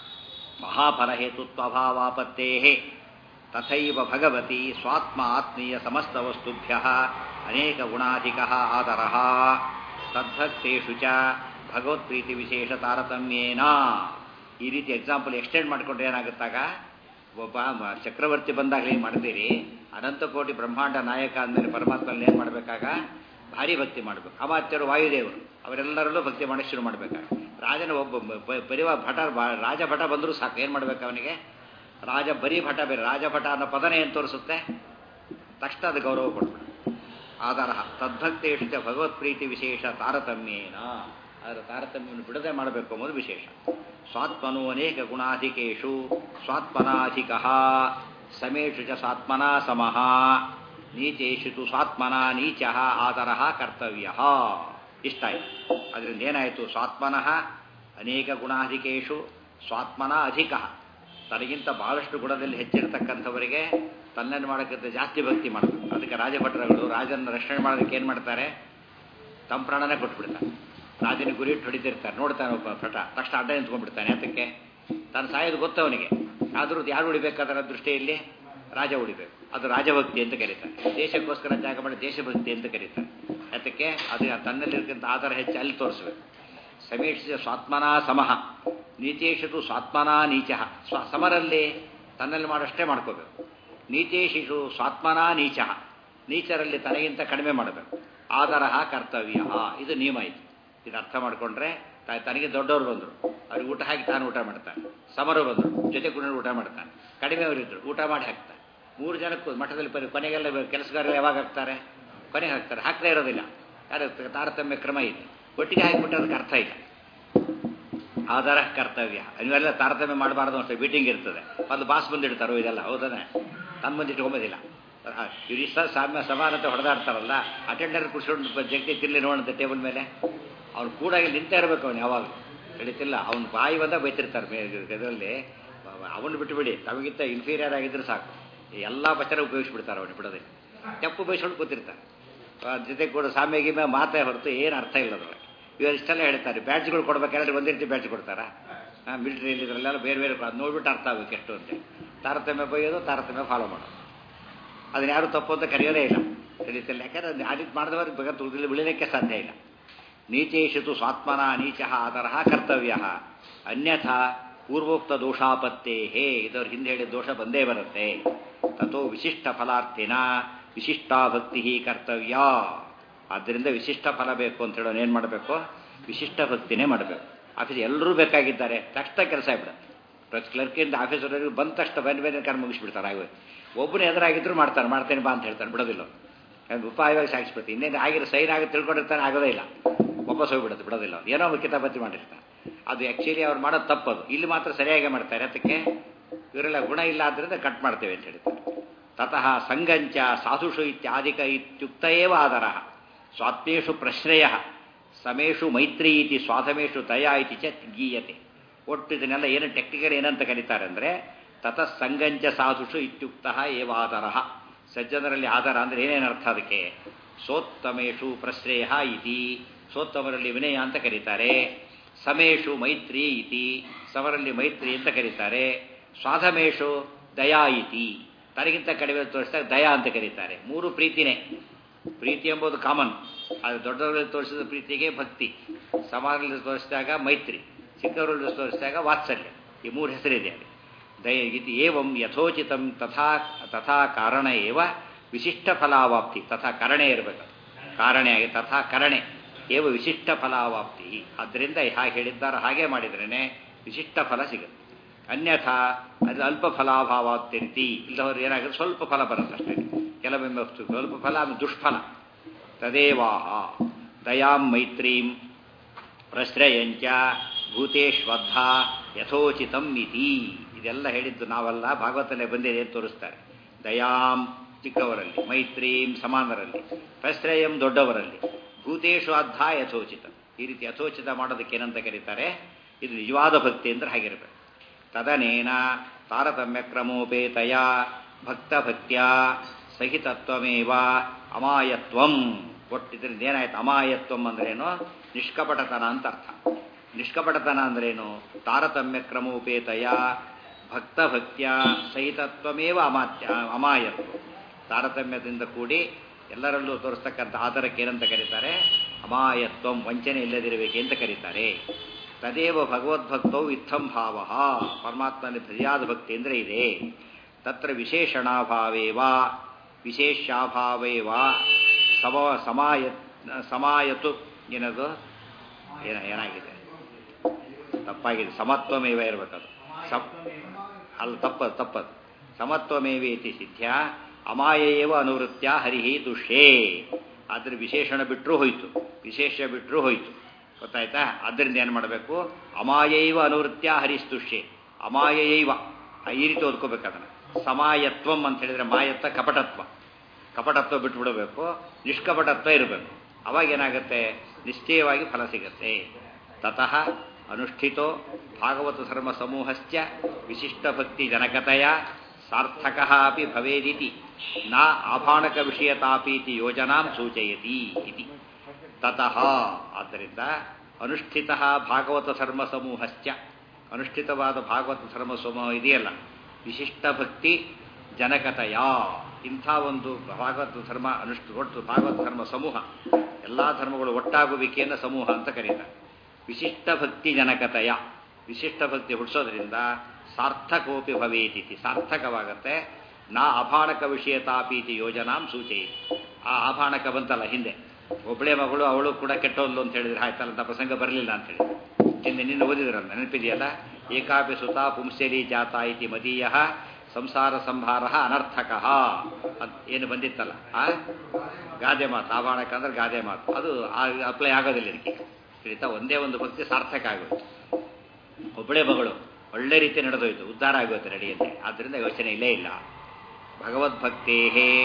ಮಹಾಫಲಹೇತುತ್ವಭಾವಾಪತ್ತೇ ತಥೈವ ಭಗವತಿ ಸ್ವಾತ್ಮ ಆತ್ಮೀಯ ಸಮಸ್ತ ವಸ್ತುಭ್ಯ ಅನೇಕ ಗುಣಾಧಿಕ ಆದರ ತದ್ಭಕ್ತೇಷು ಚ ಭಗವತ್ಪ್ರೀತಿ ವಿಶೇಷ ತಾರತಮ್ಯೇನ ಈ ರೀತಿ ಎಕ್ಸಾಂಪಲ್ ಎಕ್ಸ್ಟೆಂಡ್ ಮಾಡಿಕೊಂಡ್ರೆ ಏನಾಗುತ್ತಾಗ ಒಬ್ಬ ಚಕ್ರವರ್ತಿ ಬಂದಾಗಲೇ ಮಾಡ್ತೀರಿ ಅನಂತ ಕೋಟಿ ಬ್ರಹ್ಮಾಂಡ ನಾಯಕ ಅಂದಮೇಲೆ ಪರಮಾತ್ಮನಲ್ಲಿ ಏನು ಮಾಡಬೇಕಾಗ ಭಾರಿ ಭಕ್ತಿ ಮಾಡಬೇಕು ಅಮಾತ್ಯರು ವಾಯುದೇವರು ಅವರೆಲ್ಲರಲ್ಲೂ ಭಕ್ತಿ ಮಾಡಕ್ಕೆ ಶುರು ಮಾಡಬೇಕಾಗ ರಾಜನ ಒಬ್ಬ ಬ- ಪರಿವಾರ ಭಟ ಬ- ರಾಜಭಟ ಬಂದರೂ ಸಾಕು ಏನು ಮಾಡ್ಬೇಕು ಅವನಿಗೆ ರಾಜ ಬರೀ ಭಟ ಬೇರೆ ರಾಜಭಟ ಅನ್ನೋ ಪದನೇ ಏನು ತೋರಿಸುತ್ತೆ ತಕ್ಷಣ ಅದು ಗೌರವ ಕೊಡ್ಬೇಕು ಆಧಾರ ತದ್ಭಕ್ತೇಶು ಚ ಭಗವತ್ಪ್ರೀತಿ ವಿಶೇಷ ತಾರತಮ್ಯೇನ ಅದರ ತಾರತಮ್ಯವನ್ನು ಬಿಡದೆ ಮಾಡಬೇಕು ಎಂಬುದು ವಿಶೇಷ ಸ್ವಾತ್ಮನೋ ಅನೇಕ ಗುಣಾಧಿಕೇಶು ಸ್ವಾತ್ಮನಾಧಿಕ ಸಮೇಶು ಚ ಸ್ವಾತ್ಮನಾ ಸಮಃ ನೀಚೇಶು ತು ಸ್ವಾತ್ಮನ ನೀಚ ಆದರ ಕರ್ತವ್ಯ ಇಷ್ಟಾಯಿತು ಅದರಿಂದ ಏನಾಯಿತು ಸ್ವಾತ್ಮನಃ ಅನೇಕ ಗುಣಾಧಿಕೇಶು ಸ್ವಾತ್ಮನ ಅಧಿಕ ತನಗಿಂತ ಬಹಳಷ್ಟು ಗುಣದಲ್ಲಿ ಹೆಚ್ಚಿರತಕ್ಕಂಥವರಿಗೆ ತನ್ನನ್ನು ಮಾಡೋಕ್ಕಿಂತ ಜಾಸ್ತಿ ಭಕ್ತಿ ಮಾಡಬೇಕು ಅದಕ್ಕೆ ರಾಜಭಟ್ರಗಳು ರಾಜನ ರಕ್ಷಣೆ ಮಾಡೋದಕ್ಕೆ ಏನು ಮಾಡ್ತಾರೆ ತಮ್ಮ ಪ್ರಾಣನೇ ಕೊಟ್ಬಿಡ್ತಾರೆ ರಾಜನ ಗುರಿ ಇಟ್ಟು ಹೊಡಿತಿರ್ತಾರೆ ನೋಡ್ತಾನೆ ಒಬ್ಬ ಭಟ ತಕ್ಷಣ ಅಡ್ಡ ನಿಂತ್ಕೊಂಡ್ಬಿಡ್ತಾನೆ ಅದಕ್ಕೆ ತಾನು ಸಾಯೋದು ಗೊತ್ತು ಅವನಿಗೆ ಆದರೂ ಯಾರು ಉಳಿಬೇಕಾದರ ದೃಷ್ಟಿಯಲ್ಲಿ ರಾಜ ಉಳಿಬೇಕು ಅದು ರಾಜಭಕ್ತಿ ಅಂತ ಕರೀತಾರೆ ದೇಶಕ್ಕೋಸ್ಕರ ತ್ಯಾಗ ಮಾಡಿ ದೇಶಭಕ್ತಿ ಅಂತ ಕರೀತಾರೆ ಅದಕ್ಕೆ ಅದು ತನ್ನಲ್ಲಿರ್ತಕ್ಕಂಥ ಆಧಾರ ಹೆಚ್ಚು ಅಲ್ಲಿ ತೋರಿಸ್ಬೇಕು ಸಮೀಕ್ಷಿಸ ಸ್ವಾತ್ಮನಾ ಸಮಃ ನೀಚೇಶು ಸ್ವಾತ್ಮನಾ ನೀಚ ಸ್ವ ಸಮರಲ್ಲಿ ತನ್ನಲ್ಲಿ ಮಾಡಷ್ಟೇ ಮಾಡ್ಕೋಬೇಕು ನೀಚೇಶಿಷು ಸ್ವಾತ್ಮನಾ ನೀಚ ನೀಚರಲ್ಲಿ ತನಗಿಂತ ಕಡಿಮೆ ಮಾಡಬೇಕು ಆಧಾರ ಕರ್ತವ್ಯ ಇದು ನಿಯಮ ಇದು ಇದು ಅರ್ಥ ಮಾಡಿಕೊಂಡ್ರೆ ತನಗೆ ದೊಡ್ಡವರು ಬಂದರು ಅವ್ರಿಗೆ ಊಟ ಹಾಕಿ ತಾನು ಊಟ ಮಾಡ್ತಾನೆ ಸಮರು ಬಂದರು ಜೊತೆ ಕೂಡ ಊಟ ಮಾಡ್ತಾನೆ ಕಡಿಮೆಯವರಿದ್ದರು ಊಟ ಮಾಡಿ ಹಾಕ್ತಾನೆ ಮೂರು ಜನಕ್ಕೂ ಮಠದಲ್ಲಿ ಪರಿ ಕೊನೆಗೆಲ್ಲ ಕೆಲಸಗಾರರು ಯಾವಾಗ ಹಾಕ್ತಾರೆ ಕೊನೆಗೆ ಹಾಕ್ತಾರೆ ಹಾಕ್ತಾ ಇರೋದಿಲ್ಲ ಯಾರು ತಾರತಮ್ಯ ಕ್ರಮ ಇದೆ ಒಟ್ಟಿಗೆ ಹಾಕಿಬಿಟ್ರೆ ಅದಕ್ಕೆ ಅರ್ಥ ಇಲ್ಲ ಆಧಾರ ಕರ್ತವ್ಯ ನೀವೆಲ್ಲ ತಾರತಮ್ಯ ಮಾಡಬಾರ್ದು ಅಷ್ಟೇ ಮೀಟಿಂಗ್ ಇರ್ತದೆ ಒಂದು ಬಾಸ್ ಬಂದಿಡ್ತಾರೋ ಇದೆಲ್ಲ ಹೌದಾನೆ ತನ್ನ ಬಂದು ಇಟ್ಕೊಂಬೋದಿಲ್ಲ ಇವರಿಷ್ಟ ಸಾಮ್ಯ ಸಮಾನತೆ ಹೊಡೆದಾಡ್ತಾರಲ್ಲ ಅಟೆಂಡರ್ ಕುಡ್ಸ್ಕೊಂಡು ಜಗತಿ ತಿರ್ಲಿ ನೋಡಂತೆ ಟೇಬಲ್ ಮೇಲೆ ಅವ್ನು ಕೂಡ ಇಲ್ಲಿ ನಿಂತೇ ಇರಬೇಕು ಅವನು ಯಾವಾಗಲೂ ತಿಳಿತಿಲ್ಲ ಅವ್ನು ಬಾಯಿ ಬಂದಾಗ ಬೈತಿರ್ತಾರೆ ಇದರಲ್ಲಿ ಅವನು ಬಿಟ್ಟುಬಿಡಿ ತಮಗಿಂತ ಇನ್ಫೀರಿಯರ್ ಆಗಿದ್ರೆ ಸಾಕು ಎಲ್ಲ ಬಚ್ಚರ ಉಪಯೋಗಿಸ್ಬಿಡ್ತಾರೆ ಅವನು ಬಿಡೋದಿಲ್ಲ ತೆಪ್ಪು ಬೈಸ್ಕೊಂಡು ಕೂತಿರ್ತಾರೆ ಜೊತೆ ಕೂಡ ಸಾಮ್ಯ ಗಿಮ್ಯ ಮಾತೇ ಹೊರತು ಏನು ಅರ್ಥ ಇಲ್ಲ ಅದ್ರೊಳಗೆ ಇವರು ಇಷ್ಟೆಲ್ಲ ಹೇಳ್ತಾರೆ ಬ್ಯಾಡ್ಜ್ಗಳು ಕೊಡ್ಬೇಕಾದ್ರೆ ಒಂದೇ ರೀತಿ ಬ್ಯಾಡ್ಜ್ ಕೊಡ್ತಾರಾ ಹಾಂ ಮಿಲಿಟ್ರಿಯಲ್ಲಿ ಇದರಲ್ಲೆಲ್ಲ ಬೇರೆ ಬೇರೆ ಅದು ನೋಡ್ಬಿಟ್ಟು ಅರ್ಥ ಆಗಬೇಕು ಎಷ್ಟು ಅಂತೇಳಿ ತಾರತಮ್ಯ ಬೈಯೋದು ತಾರತಮ್ಯ ಫಾಲೋ ಮಾಡೋದು ಅದನ್ನ ಯಾರು ತಪ್ಪು ಅಂತ ಕರೆಯೋದೇ ಇಲ್ಲ ತಿಳಿತಿಲ್ಲ ಯಾಕಂದ್ರೆ ಆಡಿಟ್ ಮಾಡಿದವ್ರಿಗೆ ಬೇಗ ತುಳಿದಲ್ಲಿ ಬೆಳಿಲಿಕ್ಕೆ ಸಾಧ್ಯ ಇಲ್ಲ ನೀಚೇಶಿತು ಸ್ವಾತ್ಮನ ನೀಚ ಆದರ ಕರ್ತವ್ಯ ಅನ್ಯಥಾ ಪೂರ್ವೋಕ್ತ ದೋಷಾಪತ್ತೇ ಹೇ ಇದರ ಹಿಂದೆ ಹೇಳಿದ ದೋಷ ಬಂದೇ ಬರುತ್ತೆ ತಥೋ ವಿಶಿಷ್ಟ ಫಲಾರ್ಥಿನ ವಿಶಿಷ್ಟಾ ಭಕ್ತಿ ಕರ್ತವ್ಯ ಆದ್ದರಿಂದ ವಿಶಿಷ್ಟ ಫಲ ಬೇಕು ಅಂತ ಹೇಳೋನು ಏನು ಮಾಡಬೇಕು ವಿಶಿಷ್ಟ ಭಕ್ತಿನೇ ಮಾಡಬೇಕು ಆಫೀಸ್ ಎಲ್ಲರೂ ಬೇಕಾಗಿದ್ದಾರೆ ತಕ್ಷಣ ಕೆಲಸ ಆಗ್ಬಿಡುತ್ತೆ ಪ್ರತಿ ಕ್ಲರ್ಕಿಂದ ಆಫೀಸರ್ವರೆಗೂ ಬಂದ ತಕ್ಷಣ ಬೇರೆ ಬೇರೆ ಕಾರ್ ಮುಗಿಸ್ಬಿಡ್ತಾರೆ ಆಗ ಒಬ್ಬನೇ ಎದುರಾಗಿದ್ರು ಮಾಡ್ತಾರೆ ಮಾಡ್ತೇನೆ ಬಾ ಅಂತ ಹೇಳ್ತಾರೆ ಬಿಡೋದಿಲ್ಲ ಅದು ಉಪಾಯವಾಗಿ ಸಾಗಿಸ್ಬಿಡ್ತೀನಿ ಇನ್ನೇನು ಆಗಿರೋ ಸೈನ್ ಆಗಿ ತಿಳ್ಕೊಂಡಿರ್ತಾನೆ ಆಗೋದೇ ಇಲ್ಲ ವಾಪಸ್ ಹೋಗ್ಬಿಡುತ್ತೆ ಬಿಡೋದಿಲ್ಲ ಅವ್ನು. ಏನೋ ಕಿತಾಪತಿ ಮಾಡಿರ್ತಾನೆ ಅದು ಆ್ಯಕ್ಚುಲಿ ಅವ್ರು ಮಾಡೋದು ತಪ್ಪದು ಇಲ್ಲಿ ಮಾತ್ರ ಸರಿಯಾಗಿ ಮಾಡ್ತಾರೆ ಅದಕ್ಕೆ ಇವರೆಲ್ಲ ಗುಣ ಇಲ್ಲ ಆದ್ದರಿಂದ ಕಟ್ ಮಾಡ್ತೇವೆ ಅಂತ ಹೇಳ್ತಾರೆ ತತಃ ಸಂಗಂಚ ಸಾಧುಷು ಇತ್ಯಾದಿಕ ಇತ್ಯುಕ್ತ ಏವ ಆದರ ಸ್ವಾತ್ಮೇಷು ಪ್ರಶ್ರಯ ಸಮೇಷು ಮೈತ್ರಿ ಇತಿ ಸ್ವಾಧಮೇಷು ದಯಾ ಇತಿ ಚ ಗೀಯತೆ ಒಟ್ಟು ಇದನ್ನೆಲ್ಲ ಏನು ಟೆಕ್ನಿಕಲ್ ಏನಂತ ಕರೀತಾರೆ ಅಂದರೆ ತತಃ ಸಂಗಂಚ ಸಾಧುಷು ಇತ್ಯುಕ್ತ ಏವಾದರ ಸಜ್ಜನರಲ್ಲಿ ಆಧಾರ ಅಂದರೆ ಏನೇನು ಅರ್ಥ ಅದಕ್ಕೆ ಸೋತ್ತಮೇಷು ಪ್ರಶ್ರೇಯ ಇತಿ ಸೋತ್ತಮರಲ್ಲಿ ವಿನಯ ಅಂತ ಕರೀತಾರೆ ಸಮೇಷು ಮೈತ್ರಿ ಇತಿ ಸಮರಲ್ಲಿ ಮೈತ್ರಿ ಅಂತ ಕರೀತಾರೆ ಸ್ವಾಧಮೇಷು ದಯಾ ಇತಿ ತನಗಿಂತ ಕಡಿಮೆ ತೋರಿಸಿದಾಗ ದಯಾ ಅಂತ ಕರೀತಾರೆ ಮೂರು ಪ್ರೀತಿನೇ ಪ್ರೀತಿ ಎಂಬುದು ಕಾಮನ್ ಅದು ದೊಡ್ಡವರಲ್ಲಿ ತೋರಿಸಿದ ಪ್ರೀತಿಗೆ ಭಕ್ತಿ ಸಮಾನದಲ್ಲಿ ತೋರಿಸಿದಾಗ ಮೈತ್ರಿ ಚಿಕ್ಕವರಲ್ಲಿ ತೋರಿಸಿದಾಗ ವಾತ್ಸಲ್ಯ ಈ ಮೂರು ಹೆಸರಿದೆ ದಯ ಇತಿ ಏವಂ ಯಥೋಚಿತಂ ತಥಾ ತಥಾ ಕಾರಣ ಏವ ವಿಶಿಷ್ಟ ಫಲಾವಾಪ್ತಿ ತಥಾ ಕರಣೆ ಇರಬೇಕು ಕಾರಣೆ ಆಗಿ ತಥಾ ಕರಣೆ ಏವ ವಿಶಿಷ್ಟ ಫಲಾವಾಪ್ತಿ ಆದ್ದರಿಂದ ಹಾಗೆ ಹೇಳಿದ್ದಾರೆ ಹಾಗೆ ಮಾಡಿದ್ರೇ ವಿಶಿಷ್ಟ ಫಲ ಸಿಗುತ್ತೆ ಅನ್ಯಥಾ ಅದು ಅಲ್ಪ ಫಲಾಭಾವಾಪ್ತಿರ್ತಿ ಇಲ್ಲದವ್ರು ಏನಾಗುತ್ತೆ ಸ್ವಲ್ಪ ಫಲ ಬರುತ್ತೆ ಅಷ್ಟೇ ಕೆಲವೊಮ್ಮೆ ಸ್ವಲ್ಪ ಫಲ ಅದು ದುಷ್ಫಲ ತದೇವಾಹ ದಯಾಂ ಮೈತ್ರೀಂ ಪ್ರಶ್ರಯಂಚ ಭೂತೇಶ್ವದ್ಧ ಯಥೋಚಿತಂ ಇತಿ ಇದೆಲ್ಲ ಹೇಳಿದ್ದು ನಾವಲ್ಲ ಭಾಗವತಲ್ಲೇ ಬಂದಿದೆ ಅಂತ ತೋರಿಸ್ತಾರೆ ದಯಾಂ ಚಿಕ್ಕವರಲ್ಲಿ ಮೈತ್ರೀಂ ಸಮಾನರಲ್ಲಿ ಪ್ರಶ್ರಯಂ ದೊಡ್ಡವರಲ್ಲಿ ಭೂತೇಶು ಅದ್ಧ ಯಥೋಚಿತ ಈ ರೀತಿ ಯಥೋಚಿತ ಮಾಡೋದಕ್ಕೆ ಏನಂತ ಕರೀತಾರೆ ಇದು ನಿಜವಾದ ಭಕ್ತಿ ಅಂದ್ರೆ ಹಾಗಿರಬೇಕು ತದನೇನ ತಾರತಮ್ಯ ಕ್ರಮೋಪೇತಯ ಭಕ್ತಭಕ್ತ್ಯ ಸಹಿತತ್ವಮೇವ ಅಮಾಯತ್ವಂ ಒಟ್ಟಿದ್ರಿಂದ ಏನಾಯ್ತು ಅಮಾಯತ್ವಂ ಅಂದ್ರೇನು ನಿಷ್ಕಪಟತನ ಅಂತ ಅರ್ಥ ನಿಷ್ಕಪಟತನ ಅಂದ್ರೇನು ತಾರತಮ್ಯ ಕ್ರಮೋಪೇತಯ ಭಕ್ತಭಕ್ತ್ಯ ಸಹಿತತ್ವಮೇವ ಅಮಾತ್ಯ ಅಮಾಯತ್ವ ತಾರತಮ್ಯದಿಂದ ಕೂಡಿ ಎಲ್ಲರಲ್ಲೂ ತೋರಿಸ್ತಕ್ಕಂಥ ಆಧಾರಕ್ಕೆ ಏನಂತ ಕರೀತಾರೆ ಅಮಾಯತ್ವಂ ವಂಚನೆ ಇಲ್ಲದಿರಬೇಕು ಅಂತ ಕರೀತಾರೆ ತದೇವ ಭಗವದ್ಭಕ್ತೌ ಇತ್ತಂ ಭಾವ ಪರಮಾತ್ಮನಲ್ಲಿ ಸರಿಯಾದ ಭಕ್ತಿ ಅಂದರೆ ಇದೆ ತತ್ರ ವಿಶೇಷಣಾಭಾವೇವ ವಿಶೇಷಾಭಾವೇ ವಾ ಸಮ ಸಮಾಯ ಸಮಾಯತು ಏನದು ಏನ ಏನಾಗಿದೆ ತಪ್ಪಾಗಿದೆ ಸಮತ್ವಮೇವ ಇರಬೇಕದು ಸಮ್ ಅಲ್ಲ ತಪ್ಪದು ತಪ್ಪದು ಸಮತ್ವಮೇವೇತಿ ಸಿದ್ಧ್ಯ ಅಮಾಯೇವ ಅನುವೃತ್ಯ ಹರಿಹಿ ತುಷ್ಯೇ ಅದ್ರ ವಿಶೇಷಣ ಬಿಟ್ಟರೂ ಹೋಯ್ತು ವಿಶೇಷ ಬಿಟ್ಟರೂ ಹೋಯ್ತು ಗೊತ್ತಾಯ್ತಾ ಅದರಿಂದ ಏನು ಮಾಡಬೇಕು ಅಮಾಯೈವ ಅನುವೃತ್ಯ ಹರಿಸ್ತುಷ್ಯೆ ಅಮಾಯೈವ ಈ ರೀತಿ ಓದ್ಕೋಬೇಕು ಅದನ್ನು ಸಮಾಯತ್ವಂ ಅಂತ ಹೇಳಿದ್ರೆ ಮಾಯತ್ವ ಕಪಟತ್ವ ಕಪಟತ್ವ ಬಿಟ್ಬಿಡಬೇಕು ನಿಷ್ಕಪಟತ್ವ ಇರಬೇಕು ಅವಾಗ ಏನಾಗುತ್ತೆ ನಿಶ್ಚಯವಾಗಿ ಫಲ ಸಿಗುತ್ತೆ ತತಃ ಅನುಷ್ಠಿತೋ ಭಾಗವತ ಧರ್ಮ ಸಮೂಹಶ್ಚ ವಿಶಿಷ್ಟ ಭಕ್ತಿ ಜನಕತೆಯ ಸಾರ್ಥಕ ಅಪಿ ಭವೇದಿತಿ ನ ಆಭಾಣಕ ವಿಷಯತಾಪೀತಿ ಯೋಜನಾಂ ಸೂಚಯತಿ ಇತಿ ತತಃ ಆದ್ದರಿಂದ ಅನುಷ್ಠಿತ ಭಾಗವತ ಧರ್ಮ ಸಮೂಹಶ್ಚ ಅನುಷ್ಠಿತವಾದ ಭಾಗವತ ಧರ್ಮ ಸಮೂಹ ಇದೆಯಲ್ಲ ವಿಶಿಷ್ಟ ಭಕ್ತಿ ಜನಕತೆಯ ಇಂಥ ಒಂದು ಭಾಗವತ ಧರ್ಮ ಅನುಷ್ಠ ಒಟ್ಟು ಭಾಗವತ ಧರ್ಮ ಸಮೂಹ ಎಲ್ಲ ಧರ್ಮಗಳು ಒಟ್ಟಾಗುವಿಕೆಯನ್ನು ಸಮೂಹ ಅಂತ ಕರೀತಾರೆ ವಿಶಿಷ್ಟ ಭಕ್ತಿ ಜನಕತೆಯ ವಿಶಿಷ್ಟ ಭಕ್ತಿ ಹುಟ್ಟಿಸೋದ್ರಿಂದ ಸಾರ್ಥಕೋಪಿ ಭವೇತಿತಿ ಸಾರ್ಥಕವಾಗತ್ತೆ ನಾ ಅಭಾಣಕ ವಿಷಯತಾಪೀತಿ ಯೋಜನಾಂ ಸೂಚಯಿತಿ ಆ ಆಭಾಣಕ ಬಂತಲ್ಲ ಹಿಂದೆ ಒಬ್ಬಳೇ ಮಗಳು ಅವಳು ಕೂಡ ಕೆಟ್ಟೋದ್ಲು ಅಂತ ಹೇಳಿದ್ರೆ ಆಯ್ತಲ್ಲ ಅಂತ ಪ್ರಸಂಗ ಬರಲಿಲ್ಲ ಅಂತ ಹೇಳಿ ಹಿಂದೆ ನಿನ್ನ ಓದಿದ್ರಲ್ಲ ನೆನಪಿದೆಯಲ್ಲ ಏಕಾಪಿ ಸುತ ಪುಂಸಲಿ ಜಾತ ಇತಿ ಮದೀಯ ಸಂಸಾರ ಸಂಹಾರ ಅನರ್ಥಕ ಅಂತ ಏನು ಬಂದಿತ್ತಲ್ಲ ಆ ಗಾದೆ ಮಾತು ಆಭಾಣಕ ಅಂದ್ರೆ ಗಾದೆ ಮಾತು ಅದು ಅಪ್ಲೈ ಆಗೋದಿಲ್ಲ ಇದಕ್ಕೆ ತಿಳಿತಾ ಒಂದೇ ಒಂದು ಭಕ್ತಿ ಸಾರ್ಥಕ ಆಗೋಯ್ತು ಒಬ್ಬಳೇ ಮಗಳು ಒಳ್ಳೆ ರೀತಿ ನಡೆದೋಯ್ತು ಉದ್ಧಾರ ಆಗೋಯ್ತು ನಡೆಯುತ್ತೆ ಆದ್ದರಿಂದ ಯೋಚನೆ ಇಲ್ಲೇ ಇಲ್ಲ ಭಗವದ್ಭಕ್ತೇ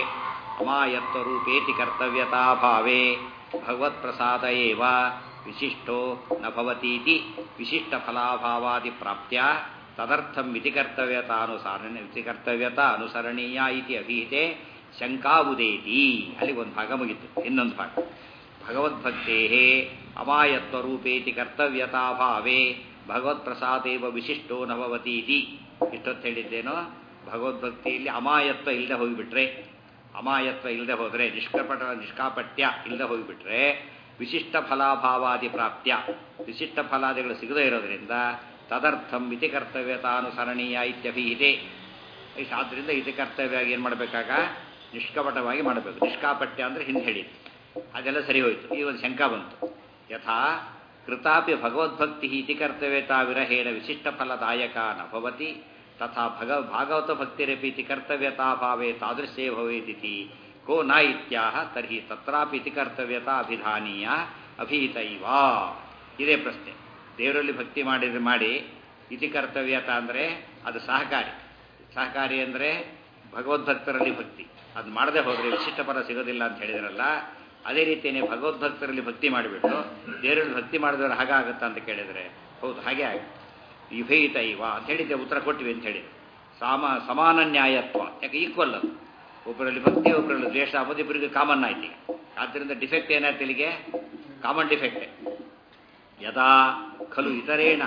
ಅಮಾಯತ್ವರೂಪೇತಿ ಕರ್ತವ್ಯತಾಭಾವೇ ಭಗವತ್ಪ್ರಸಾದ ಏವ ವಿಶಿಷ್ಟೋ ನ ಭವತೀತಿ ವಿಶಿಷ್ಟ ಫಲಾಭಾವಾದಿ ಪ್ರಾಪ್ತ್ಯ ತದರ್ಥಂ ಇತಿ ಕರ್ತವ್ಯತಾನುಸರಣ ಇತಿ ಕರ್ತವ್ಯತಾ ಅನುಸರಣೀಯ ಇತಿ ಅಭಿಹಿತೆ ಶಂಕಾವುದೇತಿ ಅಲ್ಲಿ ಒಂದು ಭಾಗ ಮುಗಿತು ಇನ್ನೊಂದು ಭಾಗ ಭಗವದ್ಭಕ್ತೇ ಅಮಾಯತ್ವರೂಪೇತಿ ಕರ್ತವ್ಯತಾಭಾವೇ ಭಗವತ್ಪ್ರಸಾದೇವ ವಿಶಿಷ್ಟೋ ನಭವತೀತಿ ಇಷ್ಟೊತ್ತು ಹೇಳಿದ್ದೇನೋ ಭಗವದ್ಭಕ್ತಿಯಲ್ಲಿ ಅಮಾಯತ್ವ ಇಲ್ಲದೆ ಹೋಗಿಬಿಟ್ರೆ ಅಮಾಯತ್ವ ಇಲ್ಲದೆ ಹೋದರೆ ನಿಷ್ಕಪಟ ನಿಷ್ಕಾಪಟ್ಯ ಇಲ್ಲದೆ ಹೋಗಿಬಿಟ್ರೆ ವಿಶಿಷ್ಟ ಫಲಾಭಾವಾದಿ ಪ್ರಾಪ್ತ್ಯ ವಿಶಿಷ್ಟ ಫಲಾದಿಗಳು ಸಿಗದೇ ಇರೋದ್ರಿಂದ ತದರ್ಥಂ ಇತಿ ಕರ್ತವ್ಯತಾನುಸರಣೀಯ ಇತ್ಯಭಿಹಿತೆ ಆದ್ದರಿಂದ ಇತಿ ಕರ್ತವ್ಯ ಏನು ಮಾಡಬೇಕಾಗ ನಿಷ್ಕಪಟವಾಗಿ ಮಾಡಬೇಕು ನಿಷ್ಕಾಪಟ್ಯ ಅಂದರೆ ಹಿಂದೆ ಹೇಳಿದ್ದು ಅದೆಲ್ಲ ಸರಿ ಹೋಯಿತು ಈ ಒಂದು ಶಂಕ ಬಂತು ಯಥಾ ಕೃತಾಪಿ ಭಗವದ್ಭಕ್ತಿ ಇತಿ ಕರ್ತವ್ಯತಾ ವಿರಹೇಣ ವಿಶಿಷ್ಟ ಫಲದಾಯಕ ನ ಭವತಿ ತಥಾ ಭಗ ಭಾಗವತ ಭಕ್ತಿರಪಿ ಇತಿ ಕರ್ತವ್ಯತಾಭಾವೇ ತಾದೃಶೇ ಭವೇದಿತಿ ಕೋ ನ ಇತ್ಯಾಹ ತರ್ಹಿ ತತ್ರಾಪಿ ಇತಿ ಕರ್ತವ್ಯತಾ ಅಭಿಧಾನೀಯ ಅಭಿಹಿತೈವ ಇದೇ ಪ್ರಶ್ನೆ ದೇವರಲ್ಲಿ ಭಕ್ತಿ ಮಾಡಿದ್ರೆ ಮಾಡಿ ಇತಿ ಕರ್ತವ್ಯತ ಅಂದರೆ ಅದು ಸಹಕಾರಿ ಸಹಕಾರಿ ಅಂದರೆ ಭಗವದ್ಭಕ್ತರಲ್ಲಿ ಭಕ್ತಿ ಅದು ಮಾಡದೆ ಹೋದರೆ ವಿಶಿಷ್ಟ ಫಲ ಸಿಗೋದಿಲ್ಲ ಅಂತ ಹೇಳಿದ್ರಲ್ಲ ಅದೇ ರೀತಿಯೇ ಭಗವದ್ಭಕ್ತರಲ್ಲಿ ಭಕ್ತಿ ಮಾಡಿಬಿಟ್ಟು ದೇವರಲ್ಲಿ ಭಕ್ತಿ ಮಾಡಿದವರು ಹಾಗಾಗುತ್ತಾ ಅಂತ ಕೇಳಿದರೆ ಹೌದು ಹಾಗೆ ಆಗುತ್ತೆ ವಿಭೇಯಿತ ಇವ ಅಂತ ಹೇಳಿದ್ದೆ ಉತ್ತರ ಕೊಟ್ಟಿವಿ ಅಂತ ಹೇಳಿ ಸಾಮ ಸಮಾನ ನ್ಯಾಯತ್ವ ಯಾಕೆ ಈಕ್ವಲ್ ಅದು ಒಬ್ಬರಲ್ಲಿ ಭಕ್ತಿ ಒಬ್ಬರಲ್ಲಿ ದ್ವೇಷ ಆಗೋದು ಇಬ್ಬರಿಗೆ ಕಾಮನ್ ಆಯ್ತು ಈಗ ಆದ್ದರಿಂದ ಡಿಫೆಕ್ಟ್ ಏನಾಯ್ತು ಇಲ್ಲಿಗೆ ಕಾಮನ್ ಡಿಫೆಕ್ಟೇ ಯದಾ ಖಲು ಇತರೇಣ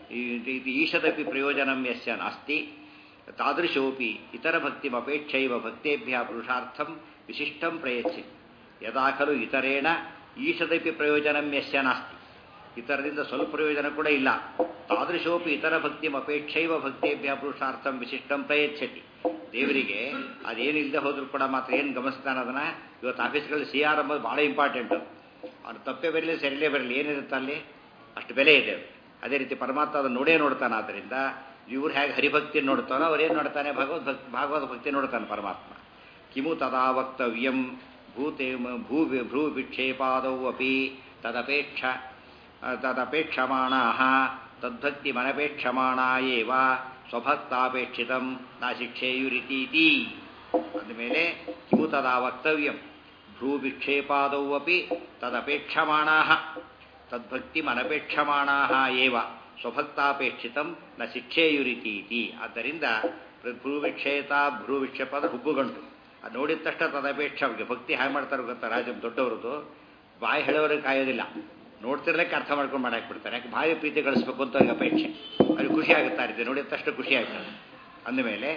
ಈಶದಪಿ ಪ್ರಯೋಜನಂ ಯಸ್ಯ ನಾಸ್ತಿ ತಾದೃಶೋಪಿ ಇತರ ಭಕ್ತಿಮಪೇಕ್ಷೈವ ಭಕ್ತೇಭ್ಯ ಪುರುಷಾರ್ಥಂ ವಿಶಿಷ್ಟಂ ಪ್ರಯಚ್ಛಿ ಯದಾ ಖಲು ಇತರೇಣ ಈಶದಪಿ ಪ್ರಯೋಜನಂ ಯಸ್ಯ ನಾಸ್ತಿ ಇತರದಿಂದ ಸ್ವಲ್ಪ ಪ್ರಯೋಜನ ಕೂಡ ಇಲ್ಲ ತಾದೃಶೋಪಿ ಇತರ ಭಕ್ತಿಮಪೇಕ್ಷೈವ ಭಕ್ತೇಭ್ಯ ಪುರುಷಾರ್ಥಂ ವಿಶಿಷ್ಟಂ ಪ್ರಯಚ್ಛತಿ ದೇವರಿಗೆ ಅದೇನಿಲ್ಲದೆ ಹೋದ್ರೂ ಕೂಡ ಮಾತ್ರ ಏನು ಗಮನಿಸ್ತಾನೆ ಅದನ್ನ ಇವತ್ತು ಆಫೀಸ್ಗಳಲ್ಲಿ ಸಿ ಆರ್ ಎಂಬುದು ಭಾಳ ಇಂಪಾರ್ಟೆಂಟು ಅವ್ನು ತಪ್ಪೇ ಬರಲಿ ಸರಿಲೇ ಬರಲಿ ಏನಿರುತ್ತೆ ಅಲ್ಲಿ ಅಷ್ಟು ಬೆಲೆ ಇದೆ ಅದೇ ರೀತಿ ಪರಮಾತ್ಮ ಅದನ್ನು ನೋಡೇ ನೋಡ್ತಾನೆ ಆದ್ದರಿಂದ ಇವ್ರು ಹೇಗೆ ಹರಿಭಕ್ತಿ ನೋಡ್ತಾನೋ ಅವ್ರೇನು ನೋಡ್ತಾನೆ ಭಗವದ್ ಭಕ್ತಿ ಭಾಗವತ ಭಕ್ತಿ ನೋಡ್ತಾನೆ ಪರಮಾತ್ಮ ಕಿಮು ತದಾ ವಕ್ತವ್ಯಂ ಭೂತೆ ಭೂ ಭ್ರೂ ವಿಕ್ಷೇಪಾದೌ ಅಪಿ ತದಪೇಕ್ಷ ತದಪೇಕ್ಷಮಾಣಾ ತದ್ಭಕ್ತಿ ಮನಪೇಕ್ಷಮಾಣ ಏವ ಸ್ವಭಕ್ತಾಪೇಕ್ಷಿತಂ ನ ಶಿಕ್ಷೇಯುರಿತೀತಿ ಅಂದಮೇಲೆ ಕಿಮು ತದಾ ವಕ್ತವ್ಯಂ ಭ್ರೂ ವಿಕ್ಷೇಪಾದೌ ಅಪಿ ತದಪೇಕ್ಷಮಾಣಾ ತದ್ಭಕ್ತಿ ಮನಪೇಕ್ಷಮಾಣಾ ಏವ ಸ್ವಭಕ್ತಾಪೇಕ್ಷಿತಂ ನ ಶಿಕ್ಷೇಯುರಿತೀತಿ ಆದ್ದರಿಂದ ಭ್ರೂ ವಿಕ್ಷೇತ ಭ್ರೂ ವಿಕ್ಷೇಪ ಅಂದ್ರೆ ಹುಬ್ಬುಗಂಟು ಅದು ನೋಡಿದ ತಕ್ಷಣ ತದಪೇಕ್ಷ ಅವ್ರಿಗೆ ಭಕ್ತಿ ಹಾಗೆ ಮಾಡ್ತಾರೆ ಗೊತ್ತಾ ರಾಜ ದೊಡ್ಡವ್ರದ್ದು ಬಾಯಿ ಹೇಳೋರಿಗೆ ಕಾಯೋದಿಲ್ಲ ನೋಡ್ತಿರ್ಲಿಕ್ಕೆ ಅರ್ಥ ಮಾಡ್ಕೊಂಡು ಮಾಡಾಕ್ ಬಿಡ್ತಾರೆ ಯಾಕೆ ಭಾರಿ ಪ್ರೀತಿ ಗಳಿಸ್ಬೇಕು ಅಂತ ಅವ್ರಿಗೆ ಅಪೇಕ್ಷೆ ಅವ್ರಿಗೆ ಖುಷಿ ಆಗುತ್ತಾ ಇರುತ್ತೆ ನೋಡಿದ ತಕ್ಷಣ ಖುಷಿ ಆಗ್ತದೆ ಅಂದಮೇಲೆ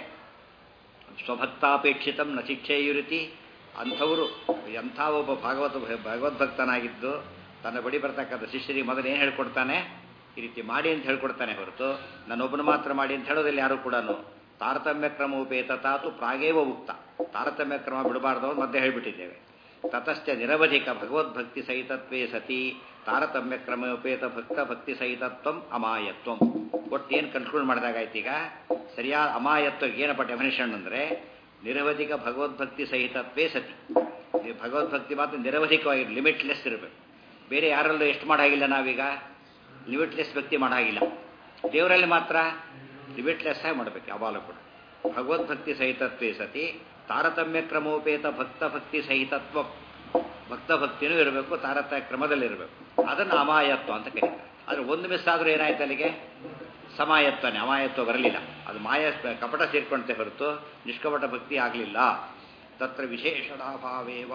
ಸ್ವಭಕ್ತಾಪೇಕ್ಷಿತಂ ನ ಶಿಕ್ಷೆಯುರಿತಿ ಅಂಥವರು ಎಂಥ ಒಬ್ಬ ಭಾಗವತ ಭಗವದ್ಭಕ್ತನಾಗಿದ್ದು ತನ್ನ ಬಳಿ ಬರ್ತಕ್ಕಂಥ ಶಿಷ್ಯರಿಗೆ ಮೊದಲು ಏನು ಹೇಳ್ಕೊಡ್ತಾನೆ ಈ ರೀತಿ ಮಾಡಿ ಅಂತ ಹೇಳ್ಕೊಡ್ತಾನೆ ಹೊರತು ನನ್ನೊಬ್ಬನು ಮಾತ್ರ ಮಾಡಿ ಅಂತ ಹೇಳೋದಿಲ್ಲ ಯಾರು ಕೂಡ ತಾರತಮ್ಯ ಕ್ರಮೋಪೇತ ತಾತು ಪ್ರಾಗೇವ ಉಕ್ತ ತಾರತಮ್ಯ ಕ್ರಮ ಬಿಡಬಾರ್ದು ಅಂತ ಮತ್ತೆ ಹೇಳಿಬಿಟ್ಟಿದ್ದೇವೆ ತತಶ್ಚ ನಿರವಧಿಕ ಭಗವದ್ಭಕ್ತಿ ಸಹಿತತ್ವೇ ಸತಿ ತಾರತಮ್ಯ ಕ್ರಮೋಪೇತ ಭಕ್ತ ಭಕ್ತಿ ಸಹಿತತ್ವಂ ಅಮಾಯತ್ವಂ ಒಟ್ಟು ಏನು ಕನ್ಕ್ಲೂಡ್ ಮಾಡಿದಾಗಾಯ್ತು ಈಗ ಸರಿಯಾದ ಅಮಾಯತ್ವಕ್ಕೆ ಏನಪ್ಪ ಡೆಫಿನೇಷನ್ ಅಂದರೆ ನಿರವಧಿಕ ಭಗವದ್ಭಕ್ತಿ ಸಹಿತತ್ವೇ ಸತಿ ಈ ಭಗವದ್ಭಕ್ತಿ ಮಾತ್ರ ನಿರವಧಿಕವಾಗಿ ಲಿಮಿಟ್ಲೆಸ್ ಇರಬೇಕು ಬೇರೆ ಯಾರಲ್ಲೂ ಎಷ್ಟು ಮಾಡಾಗಿಲ್ಲ ನಾವೀಗ ಲಿಮಿಟ್ಲೆಸ್ ಭಕ್ತಿ ಮಾಡಾಗಿಲ್ಲ ದೇವರಲ್ಲಿ ಮಾತ್ರ ಲಿಮಿಟ್ಲೆಸ್ ಆಗಿ ಮಾಡಬೇಕು ಯಾವಾಗಲೂ ಕೂಡ ಭಗವದ್ಭಕ್ತಿ ಸಹಿತತ್ವೇ ಸತಿ ತಾರತಮ್ಯ ಕ್ರಮೋಪೇತ ಭಕ್ತ ಭಕ್ತಿ ಸಹಿತತ್ವ ಭಕ್ತ ಭಕ್ತಿನೂ ಇರಬೇಕು ತಾರತಮ್ಯ ಕ್ರಮದಲ್ಲಿರಬೇಕು ಅದನ್ನು ಅಮಾಯತ್ವ ಅಂತ ಕರೀತಾರೆ ಆದರೆ ಒಂದು ಮಿಸ್ ಆದರೂ ಏನಾಯ್ತು ಅಲ್ಲಿಗೆ ಸಮಾಯತ್ವನೇ ಅಮಾಯತ್ವ ಬರಲಿಲ್ಲ ಅದು ಮಾಯ ಕಪಟ ಸೇರ್ಕೊಂತೆ ಹೊರತು ನಿಷ್ಕಪಟ ಭಕ್ತಿ ಆಗಲಿಲ್ಲ ತತ್ರ ವಿಶೇಷಣಾಭಾವೇವ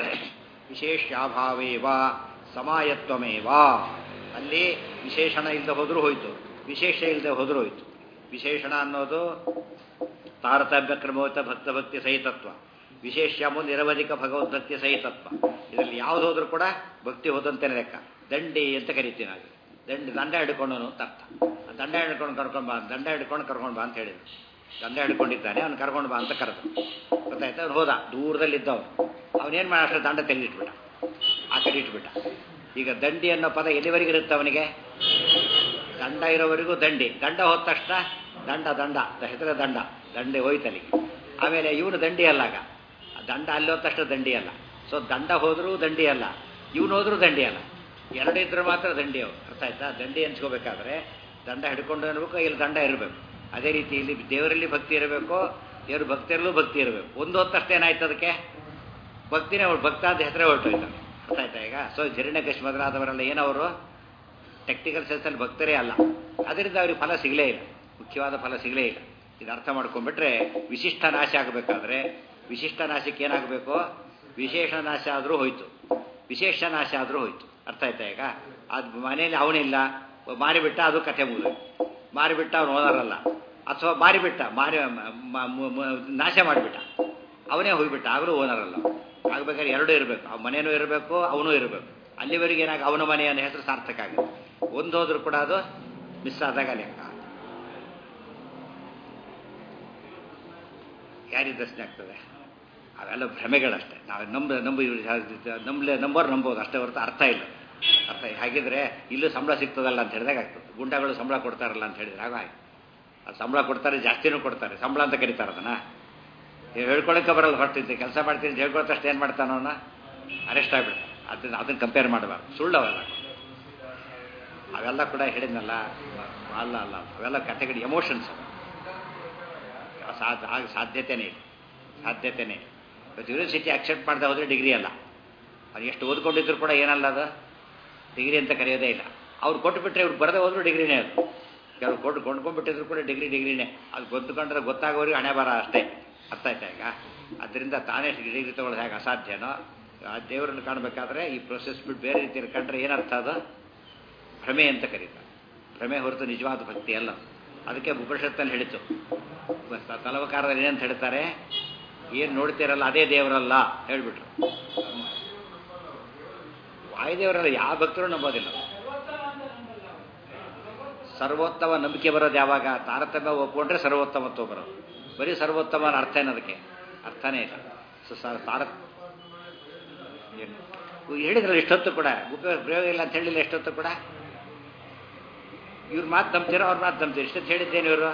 ವಿಶೇಷಾಭಾವೇವ ಸಮಾಯತ್ವಮೇವ ಅಲ್ಲಿ ವಿಶೇಷಣ ಇಲ್ಲದೆ ಹೋದರೂ ಹೋಯಿತು ವಿಶೇಷ ಇಲ್ಲದೆ ಹೋದರೂ ಹೋಯಿತು ವಿಶೇಷಣ ಅನ್ನೋದು ತಾರತಮ್ಯ ಕ್ರಮೋತ ಭಕ್ತ ಭಕ್ತಿ ಸಹಿತತ್ವ ವಿಶೇಷಮು ನಿರವಧಿಕ ಭಗವದ್ಭಕ್ತಿ ಸಹಿತತ್ವ ಇದರಲ್ಲಿ ಯಾವ್ದು ಹೋದ್ರೂ ಕೂಡ ಭಕ್ತಿ ಹೋದಂತೆ ಲೆಕ್ಕ ದಂಡಿ ಅಂತ ಕರಿತೀವಿ ನಾವು ದಂಡ ದಂಡ ಹಿಡ್ಕೊಂಡನು ಅಂತ ಅರ್ಥ ಆ ದಂಡ ಹಿಡ್ಕೊಂಡು ಕರ್ಕೊಂಡು ಬಾ ದಂಡ ಹಿಡ್ಕೊಂಡು ಕರ್ಕೊಂಡು ಬಾ ಅಂತ ಹೇಳಿದ್ರು ದಂಡ ಹಿಡ್ಕೊಂಡಿದ್ದಾನೆ ಅವ್ನು ಕರ್ಕೊಂಡು ಬಾ ಅಂತ ಕರೆದು ಗೊತ್ತಾಯ್ತು ಅವ್ನು ಹೋದ ದೂರದಲ್ಲಿದ್ದವನು ಅವನೇನು ಮಾಡಿ ಅಷ್ಟು ದಂಡ ತೆಗೆದಿಟ್ಬಿಟ್ಟ ಆ ಕಡೆ ಇಟ್ಬಿಟ್ಟ ಈಗ ದಂಡಿ ಅನ್ನೋ ಪದ ಎಲ್ಲಿವರೆಗೆ ಇರುತ್ತೆ ಅವನಿಗೆ ದಂಡ ಇರೋವರೆಗೂ ದಂಡಿ ದಂಡ ಹೋದ ತಕ್ಷಣ ದಂಡ ದಂಡ ಹೆಸರ ದಂಡ ದಂಡೆ ಹೋಯ್ತಲ್ಲಿಗೆ ಆಮೇಲೆ ಇವನು ದಂಡಿ ಅಲ್ಲ ಆಗ ಆ ದಂಡ ಅಲ್ಲಿ ಹೋದ ತಕ್ಷಣ ದಂಡಿ ಅಲ್ಲ ಸೊ ದಂಡ ಹೋದರೂ ದಂಡಿ ಅಲ್ಲ ಇವನು ಹೋದ್ರೂ ದಂಡಿ ಅಲ್ಲ ಎರಡು ಇದ್ರೆ ಮಾತ್ರ ದಂಡಿ ಅವು ಅರ್ಥ ಆಯ್ತಾ ದಂಡಿ ಹಂಚ್ಕೋಬೇಕಾದ್ರೆ ದಂಡ ಹಿಡ್ಕೊಂಡು ಇರಬೇಕು ಇಲ್ಲಿ ದಂಡ ಇರಬೇಕು ಅದೇ ರೀತಿ ಇಲ್ಲಿ ದೇವರಲ್ಲಿ ಭಕ್ತಿ ಇರಬೇಕು ದೇವ್ರ ಭಕ್ತಿಯಲ್ಲೂ ಭಕ್ತಿ ಇರಬೇಕು ಒಂದು ಹೊತ್ತು ತಕ್ಷಣ ಏನಾಯ್ತು ಅದಕ್ಕೆ ಭಕ್ತಿನೇ ಭಕ್ತ ಅಂತ ಹೆಸರೇ ಹೊರಟೋಯ್ತು ಅರ್ಥ ಆಯ್ತಾ ಈಗ ಸೊ ಜರಿಣಕಶ್ ಮೊದಲಾದವರೆಲ್ಲ ಏನವರು ಟೆಕ್ನಿಕಲ್ ಸೆನ್ಸಲ್ಲಿ ಭಕ್ತರೇ ಅಲ್ಲ ಅದರಿಂದ ಅವ್ರಿಗೆ ಫಲ ಸಿಗಲೇ ಇಲ್ಲ ಮುಖ್ಯವಾದ ಫಲ ಸಿಗಲೇ ಇಲ್ಲ ಇದು ಅರ್ಥ ಮಾಡ್ಕೊಂಡ್ಬಿಟ್ರೆ ವಿಶಿಷ್ಟ ನಾಶ ಆಗಬೇಕಾದ್ರೆ ವಿಶಿಷ್ಟ ನಾಶಕ್ಕೆ ಏನಾಗಬೇಕು ವಿಶೇಷ ನಾಶ ಆದರೂ ಹೋಯ್ತು ವಿಶೇಷ ನಾಶ ಆದರೂ ಹೋಯ್ತು ಅರ್ಥ ಆಯ್ತಾ ಈಗ ಅದು ಮನೇಲಿ ಅವನಿಲ್ಲ ಮಾರಿಬಿಟ್ಟ ಅದು ಕಥೆ ಮುಗಿದು ಮಾರಿಬಿಟ್ಟ ಅವನು ಓನರಲ್ಲ ಅಥವಾ ಮಾರಿಬಿಟ್ಟ ಮಾರಿ ನಾಶ ಮಾಡಿಬಿಟ್ಟ ಅವನೇ ಹೋಗ್ಬಿಟ್ಟ ಆಗಲೂ ಓನರಲ್ಲ ಆಗ್ಬೇಕಾದ್ರೆ ಎರಡೂ ಇರಬೇಕು ಆ ಮನೇನೂ ಇರಬೇಕು ಅವನೂ ಇರಬೇಕು ಅಲ್ಲಿವರೆಗೆ ಏನಾಗ ಅವನ ಮನೆ ಅನ್ನೋ ಹೆಸರು ಸಾರ್ಥಕ ಆಗುತ್ತೆ ಒಂದು ಹೋದ್ರೂ ಕೂಡ ಅದು ಮಿಸ್ ಆದಾಗ ಲೆಕ್ಕ ಯಾರಿಗೆ ದರ್ಶನ ಆಗ್ತದೆ ಅವೆಲ್ಲ ಭ್ರಮೆಗಳಷ್ಟೇ ನಾವು ನಂಬ ನಂಬಿ ನಂಬಲೆ ನಂಬೋರು ನಂಬೋದು ಅಷ್ಟೇ ಹೊರತು ಅರ್ಥ ಇಲ್ಲ ಅರ್ಥ ಹಾಗಿದ್ರೆ ಇಲ್ಲೂ ಸಂಬಳ ಸಿಗ್ತದಲ್ಲ ಅಂತ ಹೇಳಿದಾಗ ಆಗ್ತದೆ ಗುಂಡಗಳು ಸಂಬಳ ಕೊಡ್ತಾರಲ್ಲ ಅಂತ ಹೇಳಿದ್ರೆ ಆಗ ಆಯ್ತು ಅದು ಸಂಬಳ ಕೊಡ್ತಾರೆ ಜಾಸ್ತಿನೂ ಕೊಡ್ತಾರೆ ಸಂಬಳ ಅಂತ ಕರೀತಾರೆ ಅದನ್ನ ಹೇಳ್ಕೊಳಕ್ಕೆ ಬರಲ್ಲ ಹೊರಟಿದ್ದೆ ಕೆಲಸ ಮಾಡ್ತೀನಿ ಹೇಳ್ಕೊಳ್ತ ಅಷ್ಟು ಏನು ಮಾಡ್ತಾನೋ ಅವನ ಅರೆಸ್ಟ್ ಆಗಿಬಿಡ್ತಾನೆ ಅದನ್ನ ಅದನ್ನು ಕಂಪೇರ್ ಮಾಡಬಾರ್ದು ಸುಳ್ಳು ಅವೆಲ್ಲ ಅವೆಲ್ಲ ಕೂಡ ಹೇಳಿದ್ನಲ್ಲ ಅಲ್ಲ ಅಲ್ಲ ಅವೆಲ್ಲ ಕಥೆಗಳು ಎಮೋಷನ್ಸ್ ಆಗ ಸಾಧ್ಯತೆನೇ ಇಲ್ಲ ಸಾಧ್ಯತೆನೇ ಇಲ್ಲ ಇವತ್ತು ಯೂನಿವರ್ಸಿಟಿ ಅಕ್ಸೆಪ್ಟ್ ಮಾಡದೆ ಹೋದರೆ ಡಿಗ್ರಿ ಅಲ್ಲ ಅದು ಎಷ್ಟು ಓದ್ಕೊಂಡಿದ್ರು ಕೂಡ ಏನಲ್ಲ ಅದು ಡಿಗ್ರಿ ಅಂತ ಕರೆಯೋದೇ ಇಲ್ಲ ಅವ್ರು ಕೊಟ್ಟುಬಿಟ್ರೆ ಇವ್ರು ಬರದೇ ಹೋದ್ರು ಡಿಗ್ರಿನೇ ಅದು ಕೆಲವ್ರು ಕೊಟ್ಟು ಕೊಂಡ್ಕೊಂಡ್ಬಿಟ್ಟಿದ್ರು ಕೂಡ ಡಿಗ್ರಿ ಡಿಗ್ರಿನೇ ಅದು ಗೊತ್ತುಕೊಂಡ್ರೆ ಗೊತ್ತಾಗೋರಿಗೆ ಹಣೆ ಬರ ಅಷ್ಟೇ ಅರ್ಥ ಆಯ್ತಾ ಈಗ ಅದರಿಂದ ತಾನೇ ಡಿಗ್ರಿ ತೊಗೊಳ್ಳೋದು ಹೇಗೆ ಅಸಾಧ್ಯನೋ ಆ ದೇವರನ್ನು ಕಾಣಬೇಕಾದ್ರೆ ಈ ಪ್ರೊಸೆಸ್ ಬಿಟ್ಟು ಬೇರೆ ರೀತಿಯಲ್ಲಿ ಕಂಡ್ರೆ ಏನರ್ಥ ಅದು ಭ್ರಮೆ ಅಂತ ಕರೀತಾರೆ ಭ್ರಮೆ ಹೊರತು ನಿಜವಾದ ಭಕ್ತಿ ಅಲ್ಲ ಅದಕ್ಕೆ ಉಪನಿಷತ್ತಲ್ಲಿ ಹೇಳಿತು ತಲವಕಾರದಲ್ಲಿ ಏನಂತ ಹೇಳ್ತಾರೆ ಏನು ನೋಡ್ತೀರಲ್ಲ ಅದೇ ದೇವರಲ್ಲ ಹೇಳ್ಬಿಟ್ರು ವಾಯುದೇವರಲ್ಲ ಯಾವ ಭಕ್ತರು ನಂಬೋದಿಲ್ಲ ಸರ್ವೋತ್ತಮ ನಂಬಿಕೆ ಬರೋದು ಯಾವಾಗ ತಾರತಮ್ಯ ಒಪ್ಕೊಂಡ್ರೆ ಸರ್ವೋತ್ತಮತ್ವ ಬರೋದು ಬರೀ ಸರ್ವೋತ್ತಮ ಅರ್ಥ ಏನದಕ್ಕೆ ಅರ್ಥನೇ ಇಲ್ಲ ಸೊ ತಾರ ಹೇಳಿದ್ರಲ್ಲ ಇಷ್ಟೊತ್ತು ಕೂಡ ಉಪಯೋಗ ಪ್ರಯೋಗ ಇಲ್ಲ ಅಂತ ಹೇಳಿಲ್ಲ ಎಷ್ಟೊತ್ತು ಕೂಡ ಇವ್ರ ಮಾತು ನಂಬ್ತೀರೋ ಅವ್ರ ಮಾತು ನಂಬ್ತೀರಿ ಇಷ್ಟೊತ್ತು ಹೇಳಿದ್ದೇನು ಇವರು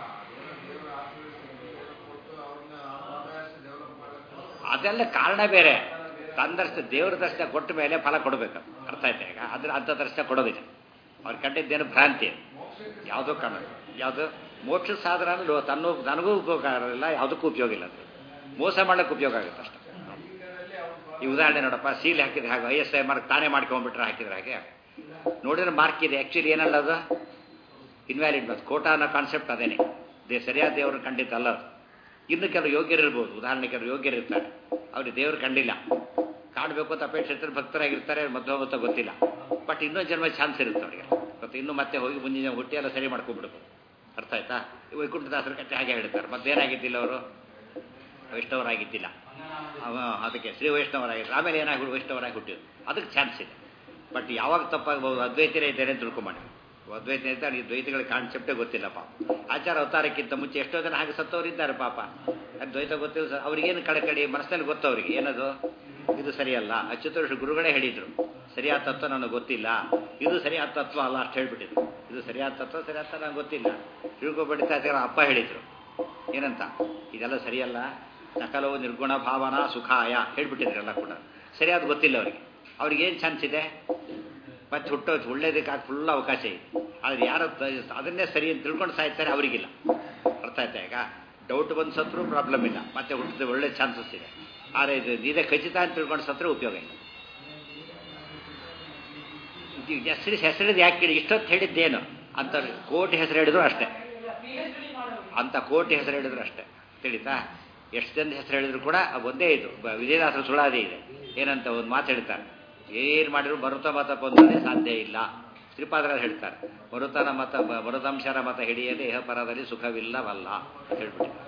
ಅದೆಲ್ಲ ಕಾರಣ ಬೇರೆ ತಂದರ್ಶ ದೇವ್ರ ದರ್ಶನ ಕೊಟ್ಟ ಮೇಲೆ ಫಲ ಕೊಡಬೇಕು ಅರ್ಥ ಆಯ್ತಾ ಈಗ ಅದ್ರ ಅಂಥ ದರ್ಶನ ಕೊಡೋದಿಲ್ಲ ಅವ್ರು ಕಂಡಿದ್ದೇನು ಭ್ರಾಂತಿ ಯಾವುದೋ ಕಾರಣ ಯಾವುದು ಮೋಕ್ಷ ಸಾಧನ ಅಂದ್ರೆ ತನ್ನೂ ನನಗೂ ಉಪಯೋಗ ಆಗಲ್ಲ ಯಾವುದಕ್ಕೂ ಉಪಯೋಗ ಇಲ್ಲ ಅದು ಮೋಸ ಮಾಡಕ್ಕೆ ಉಪಯೋಗ ಆಗುತ್ತೆ ಅಷ್ಟೇ ಈ ಉದಾಹರಣೆ ನೋಡಪ್ಪ ಸೀಲ್ ಹಾಕಿದ್ರೆ ಹಾಗೆ ಐ ಎಸ್ ಐ ಮಾರ್ಕ್ ತಾನೇ ಮಾಡ್ಕೊಂಡ್ಬಿಟ್ರೆ ಹಾಕಿದ್ರೆ ಹಾಗೆ ನೋಡಿದ್ರೆ ಮಾರ್ಕ್ ಇದೆ ಆ್ಯಕ್ಚುಲಿ ಏನಲ್ಲ ಅದು ಇನ್ವ್ಯಾಲಿಡ್ ಬಸ್ ಕೋಟಾ ಅನ್ನೋ ಕಾನ್ಸೆಪ್ಟ್ ಅದೇನೆ ದೇ ಸರಿಯಾದ ದೇವರು ಕಂಡಿದ್ದಲ್ಲ ಅದು ಇನ್ನು ಕೆಲವು ಯೋಗ್ಯರಿರ್ಬೋದು ಉದಾಹರಣೆ ಕೆಲವು ಯೋಗ್ಯರಿರ್ತಾರೆ ಅವ್ರಿಗೆ ದೇವರು ಕಂಡಿಲ್ಲ ಕಾಣಬೇಕು ಅಂತ ಅಪೇಕ್ಷೆ ಇರ್ತಾರೆ ಭಕ್ತರಾಗಿರ್ತಾರೆ ಮಧ್ಯೋಮತ ಗೊತ್ತಿಲ್ಲ ಬಟ್ ಇನ್ನೊಂದು ಜನ್ಮ ಚಾನ್ಸ್ ಇರುತ್ತೆ ಅವರಿಗೆ ಮತ್ತು ಇನ್ನೂ ಮತ್ತೆ ಹೋಗಿ ಮುಂದಿನ ಹುಟ್ಟಿ ಎಲ್ಲ ಸರಿ ಮಾಡ್ಕೊಂಡ್ಬಿಡ್ಬೋದು ಅರ್ಥ ಆಯ್ತಾ ವೈಕುಂಠದಾಸರ ಕಟ್ಟೆ ಹಾಗೆ ಹೇಳ್ತಾರೆ ಮತ್ತೇನಾಗಿದ್ದಿಲ್ಲ ಅವರು ವೈಷ್ಣವರಾಗಿದ್ದಿಲ್ಲ ಅದಕ್ಕೆ ಶ್ರೀ ವೈಷ್ಣವರಾಗಿದ್ರು ಆಮೇಲೆ ಏನಾಗಿ ವೈಷ್ಣವರಾಗಿ ಹುಟ್ಟಿದ್ರು ಅದಕ್ಕೆ ಚಾನ್ಸ್ ಇದೆ ಬಟ್ ಯಾವಾಗ ತಪ್ಪಾಗಬಹುದು ಅದ್ವೈತರೇ ಇದ್ದಾರೆ ಅಂತ ತಿಳ್ಕೊಂಬಾಡಿ ಅದ್ವೈತ ಇದ್ದಾರೆ ಈ ದ್ವೈತಗಳ ಕಾನ್ಸೆಪ್ಟೇ ಗೊತ್ತಿಲ್ಲಪ್ಪ ಆಚಾರ ಅವತಾರಕ್ಕಿಂತ ಮುಂಚೆ ಎಷ್ಟೋ ಜನ ಹಾಗೆ ಸತ್ತವರಿದ್ದಾರೆ ಪಾಪ ಅದು ದ್ವೈತ ಗೊತ್ತಿಲ್ಲ ಸರ್ ಅವ್ರಿಗೇನು ಕಡೆ ಕಡೆ ಮನಸ್ಸಿನಲ್ಲಿ ಗೊತ್ತು ಅವ್ರಿಗೆ ಏನದು ಇದು ಸರಿಯಲ್ಲ ಅಚ್ಯುತರು ಗುರುಗಳೇ ಹೇಳಿದ್ರು ಸರಿಯಾದ ತತ್ವ ನನಗೆ ಗೊತ್ತಿಲ್ಲ ಇದು ಸರಿಯಾದ ತತ್ವ ಅಲ್ಲ ಅಷ್ಟು ಹೇಳ್ಬಿಟ್ಟಿದ್ರು ಇದು ಸರಿಯಾದ ತತ್ವ ಸರಿಯಾದ ತತ್ವ ನನಗೆ ಗೊತ್ತಿಲ್ಲ ತಿಳ್ಕೊಬಿಡ್ತಾ ಅಪ್ಪ ಹೇಳಿದ್ರು ಏನಂತ ಇದೆಲ್ಲ ಸರಿಯಲ್ಲ ನಕಲವು ನಿರ್ಗುಣ ಭಾವನಾ ಸುಖಾಯ ಹೇಳ್ಬಿಟ್ಟಿದ್ರಲ್ಲ ಕೂಡ ಸರಿಯಾದ ಗೊತ್ತಿಲ್ಲ ಅವರಿಗೆ ಅವ್ರಿಗೇನು ಚಾನ್ಸ್ ಇದೆ ಮತ್ತೆ ಹುಟ್ಟೋ ಒಳ್ಳೇದಕ್ಕೆ ಫುಲ್ ಅವಕಾಶ ಇದೆ ಆದರೆ ಯಾರು ಅದನ್ನೇ ಸರಿ ಅಂತ ತಿಳ್ಕೊಂಡು ಸಾಯ್ತಾರೆ ಅವರಿಗಿಲ್ಲ ಅರ್ಥ ಆಯ್ತಾ ಈಗ ಡೌಟ್ ಬಂದು ಸತ್ರು ಪ್ರಾಬ್ಲಮ್ ಇಲ್ಲ ಮತ್ತೆ ಹುಟ್ಟಿದ ಒಳ್ಳೆ ಚಾನ್ಸಸ್ ಇದೆ ಆದರೆ ಇದು ಇದೇ ಖಚಿತ ಅಂತ ತಿಳ್ಕೊಂಡು ಸತ್ರು ಉಪಯೋಗ ಇಲ್ಲ ಹೆಸರು ಹೆಸರಿದ್ದು ಯಾಕೆ ಕೇಳಿ ಇಷ್ಟೊತ್ತು ಹೇಳಿದ್ದೇನು ಅಂತ ಕೋಟಿ ಹೆಸರು ಹೇಳಿದ್ರು ಅಷ್ಟೇ ಅಂತ ಕೋಟಿ ಹೆಸರು ಹೇಳಿದ್ರು ಅಷ್ಟೇ ತಿಳಿತಾ ಎಷ್ಟು ಜನ ಹೆಸರು ಹೇಳಿದ್ರು ಕೂಡ ಒಂದೇ ಇದು ವಿಜಯದಾಸರ ಸುಳಾದಿ ಇದೆ ಏನಂತ ಒಂದು ಮಾತು ಹೇಳ್ತಾರೆ ಏನು ಮಾಡಿದ್ರು ಮರುತ ಮತ ಬಂದರೆ ಸಾಧ್ಯ ಇಲ್ಲ ಶ್ರೀಪಾದರ ಹೇಳ್ತಾರೆ ಮರುತನ ಮತ ಮರುದಂಶರ ಮತ ಹಿಡಿಯದೆ ಇಹಪರದಲ್ಲಿ ಸುಖವಿಲ್ಲವಲ್ಲ ಹೇಳ್ಬಿಟ್ಟಿದ್ದಾರೆ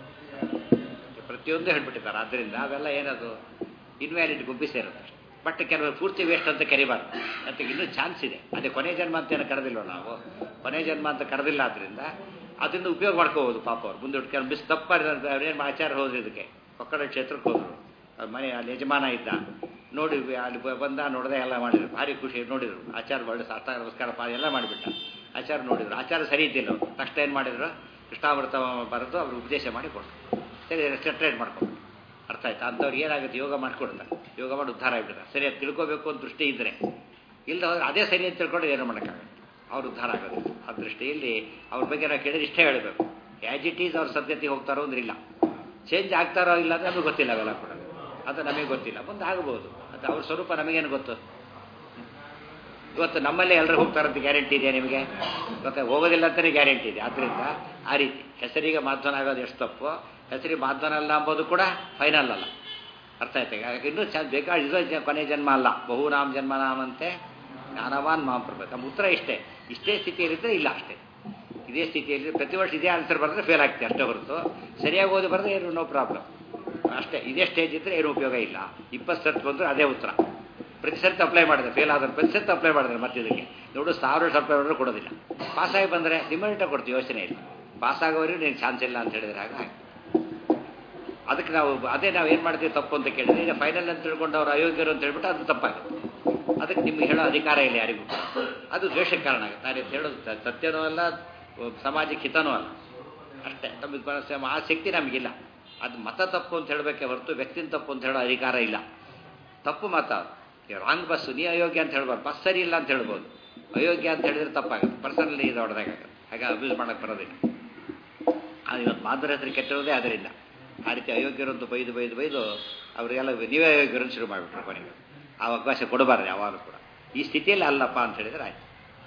ಪ್ರತಿಯೊಂದು ಹೇಳ್ಬಿಟ್ಟಿದ್ದಾರೆ ಆದ್ದರಿಂದ ಅವೆಲ್ಲ ಏನದು ಇನ್ವ್ಯಾಲಿಡ್ ಗುಬ್ಬಿ ಸೇರುತ್ತೆ ಬಟ್ ಕೆಲವರು ಪೂರ್ತಿ ವೇಸ್ಟ್ ಅಂತ ಕರಿಬಾರ್ದು ಅಂತ ಇನ್ನೂ ಚಾನ್ಸ್ ಇದೆ ಅದೇ ಕೊನೆ ಜನ್ಮ ಅಂತ ಏನು ಕರೆದಿಲ್ವ ನಾವು ಕೊನೆ ಜನ್ಮ ಅಂತ ಕರೆದಿಲ್ಲ ಆದ್ದರಿಂದ ಅದರಿಂದ ಉಪಯೋಗ ಮಾಡ್ಕೋಬೋದು ಪಾಪ ಅವ್ರು ಮುಂದೆ ಕೆಲವು ಬಿಸ್ ತಪ್ಪ ಅವ್ರೇನು ಆಚಾರ ಹೋದ್ರು ಇದಕ್ಕೆ ಒಕ್ಕಡ ಕ್ಷೇತ್ರಕ್ಕೆ ಹೋದರು ಅವ್ರ ಮನೆ ಅಲ್ಲಿ ಯಜಮಾನ ಇದ್ದ ನೋಡಿ ಅಲ್ಲಿ ಬಂದ ನೋಡ್ದೆ ಎಲ್ಲ ಮಾಡಿದ್ರು ಭಾರಿ ಖುಷಿ ನೋಡಿದ್ರು ಆಚಾರ ಒಳ್ಳೆ ಸಾಷ್ಟ ನಮಸ್ಕಾರ ಪಾ ಎಲ್ಲ ಮಾಡಿಬಿಟ್ಟ ಆಚಾರ ನೋಡಿದ್ರು ಆಚಾರ ಸರಿ ಇದ್ದಿಲ್ಲ ಅವರು ತಕ್ಷಣ ಏನು ಮಾಡಿದ್ರು ಕೃಷ್ಣಾಮೃತ ಬರೆದು ಅವ್ರು ಉಪದೇಶ ಮಾಡಿ ಕೊಟ್ಟರು ಸರಿ ಸೆಟ್ರೇಟ್ ಮಾಡ್ಕೊಂಡು ಅರ್ಥ ಆಯ್ತಾ ಅಂಥವ್ರಿಗೆ ಏನಾಗುತ್ತೆ ಯೋಗ ಮಾಡಿಕೊಡ್ತಾರೆ ಯೋಗ ಮಾಡಿ ಉದ್ಧಾರ ಆಗಿಬಿಡ್ತಾರೆ ಸರಿ ಅದು ತಿಳ್ಕೊಬೇಕು ಅಂತ ದೃಷ್ಟಿ ಇದ್ದರೆ ಇಲ್ಲ ಹೋದ್ರೆ ಅದೇ ಸರಿ ಅಂತ ತಿಳ್ಕೊಂಡು ಏನೂ ಮಾಡೋಕ್ಕಾಗತ್ತೆ ಅವ್ರು ಉದ್ಧಾರ ಆಗೋದು ಆ ದೃಷ್ಟಿಯಲ್ಲಿ ಅವ್ರ ಬಗ್ಗೆ ನಾವು ಕೇಳಿದ್ರೆ ಇಷ್ಟೇ ಹೇಳಬೇಕು ಆ್ಯಸ್ ಇಟ್ ಈಸ್ ಅವ್ರ ಸದ್ಯತೆ ಹೋಗ್ತಾರೋ ಅಂದ್ರೆ ಇಲ್ಲ ಚೇಂಜ್ ಆಗ್ತಾರೋ ಇಲ್ಲ ಅಂದರೆ ನಮಗೆ ಗೊತ್ತಿಲ್ಲ ಅವೆಲ್ಲ ಕೂಡ ಅದು ನಮಗೆ ಗೊತ್ತಿಲ್ಲ ಮುಂದೆ ಆಗಬಹುದು ಅದು ಅವ್ರ ಸ್ವರೂಪ ನಮಗೇನು ಗೊತ್ತು ಇವತ್ತು ನಮ್ಮಲ್ಲೇ ಎಲ್ಲರೂ ಹೋಗ್ತಾರಂತ ಗ್ಯಾರಂಟಿ ಇದೆ ನಿಮಗೆ ಇವತ್ತು ಹೋಗೋದಿಲ್ಲ ಅಂತಲೇ ಗ್ಯಾರಂಟಿ ಇದೆ ಆದ್ದರಿಂದ ಆ ರೀತಿ ಹೆಸರಿಗೆ ಮಾಧ್ವನ ಆಗೋದು ಎಷ್ಟು ತಪ್ಪು ಹೆಸರಿಗೆ ಮಾಧ್ವನ ಅಲ್ಲ ಅಂಬೋದು ಕೂಡ ಫೈನಲ್ ಅಲ್ಲ ಅರ್ಥ ಆಯ್ತಾ ಈಗ ಇನ್ನೂ ಚ ಬೇಕಾದ ಇದು ಕೊನೆ ಜನ್ಮ ಅಲ್ಲ ಬಹುನಾಮ್ ಜನ್ಮ ನಾಮಂತೆ ಜ್ಞಾನವಾನ್ ಮಾಂ ಪ್ರಭು ನಮ್ಮ ಉತ್ತರ ಇಷ್ಟೇ ಇಷ್ಟೇ ಸ್ಥಿತಿಯಲ್ಲಿದ್ದರೆ ಇಲ್ಲ ಅಷ್ಟೇ ಇದೇ ಸ್ಥಿತಿಯಲ್ಲಿ ಪ್ರತಿ ವರ್ಷ ಇದೇ ಆನ್ಸರ್ ಬರೆದ್ರೆ ಫೇಲ್ ಆಗ್ತದೆ ಅಷ್ಟೇ ಹೊರತು ಸರಿಯಾಗಿ ಓದಿ ಬರೆದ್ರೆ ಏನು ನೋ ಪ್ರಾಬ್ಲಮ್ ಅಷ್ಟೇ ಇದೇ ಸ್ಟೇಜ್ ಇದ್ದರೆ ಏನು ಉಪಯೋಗ ಇಲ್ಲ ಇಪ್ಪತ್ತು ಸರ್ತಿ ಬಂದರೆ ಅದೇ ಉತ್ತರ ಪ್ರತಿ ಸರ್ತಿ ಅಪ್ಲೈ ಮಾಡಿದ್ರೆ ಫೇಲ್ ಆದ್ರೆ ಪ್ರತಿ ಸರ್ತಿ ಅಪ್ಲೈ ಮಾಡಿದ್ರೆ ಮತ್ತೆ ಇದಕ್ಕೆ ನೋಡು ಸಾವಿರ ವರ್ಷ ಅಪ್ಲೈ ಮಾಡಿದ್ರೆ ಕೊಡೋದಿಲ್ಲ ಪಾಸಾಗಿ ಬಂದರೆ ಡಿಮೆರಿಟ ಕೊಡ್ತೀವಿ ಯೋಚನೆ ಇಲ್ಲ ಪಾಸಾಗೋರಿಗೆ ನೀನು ಚಾನ್ಸ್ ಇಲ್ಲ ಅಂತ ಹೇಳಿದ್ರೆ ಹಾಗೆ ಅದಕ್ಕೆ ನಾವು ಅದೇ ನಾವು ಏನು ಮಾಡ್ತೀವಿ ತಪ್ಪು ಅಂತ ಕೇಳಿದ್ರೆ ಈಗ ಫೈನಲ್ ಅಂತ ತಿಳ್ಕೊಂಡು ಅವ್ರು ಅಯೋಗ್ಯರು ಅಂತ ಹೇಳ್ಬಿಟ್ಟು ಅದು ತಪ್ಪಾಗುತ್ತೆ ಅದಕ್ಕೆ ನಿಮ್ಗೆ ಹೇಳೋ ಅಧಿಕಾರ ಇಲ್ಲ ಯಾರಿಗೂ ಅದು ದ್ವೇಷಕ್ಕೆ ಕಾರಣ ಆಗುತ್ತೆ ನಾನು ಹೇಳೋದು ಸತ್ಯನೂ ಅಲ್ಲ ಸಮಾಜಕ್ಕೆ ಹಿತನೂ ಅಲ್ಲ ಅಷ್ಟೇ ನಮಗೆ ಆ ಶಕ್ತಿ ನಮಗಿಲ್ಲ ಅದು ಮತ ತಪ್ಪು ಅಂತ ಹೇಳಬೇಕೆ ಹೊರತು ವ್ಯಕ್ತಿನ ತಪ್ಪು ಅಂತ ಹೇಳೋ ಅಧಿಕಾರ ಇಲ್ಲ ತಪ್ಪು ಮತ ರಾಂಗ್ ಬಸ್ಸು ನೀ ಅಯೋಗ್ಯ ಅಂತ ಹೇಳ್ಬಾರ್ದು ಬಸ್ ಸರಿ ಇಲ್ಲ ಅಂತ ಹೇಳ್ಬೋದು ಅಯೋಗ್ಯ ಅಂತ ಹೇಳಿದ್ರೆ ತಪ್ಪಾಗುತ್ತೆ ಪರ್ಸನಲಿ ಇದು ಹೊಡೆದಾಗುತ್ತೆ ಹಾಗೆ ಅಬ್ಯೂಸ್ ಮಾಡೋಕ್ಕೆ ಬರೋದಿಲ್ಲ ಅದು ಇವತ್ತು ಮಾದರ ಹೆಸರು ಕೆಟ್ಟಿರೋದೇ ಅದರಿಂದ ಆ ರೀತಿ ಅಯೋಗ್ಯರು ಅಂತ ಬೈದು ಬೈದು ಬೈದು ಅವರಿಗೆಲ್ಲ ನೀವೇ ಅಯೋಗ್ಯರು ಶುರು ಮಾಡಿಬಿಟ್ರು ಕೊನೆಗೆ ಆ ಅವಕಾಶ ಕೊಡಬಾರ್ದು ಯಾವಾಗಲೂ ಕೂಡ ಈ ಸ್ಥಿತಿಯಲ್ಲಿ ಅಲ್ಲಪ್ಪ ಅಂತ ಹೇಳಿದ್ರೆ ಆಯ್ತು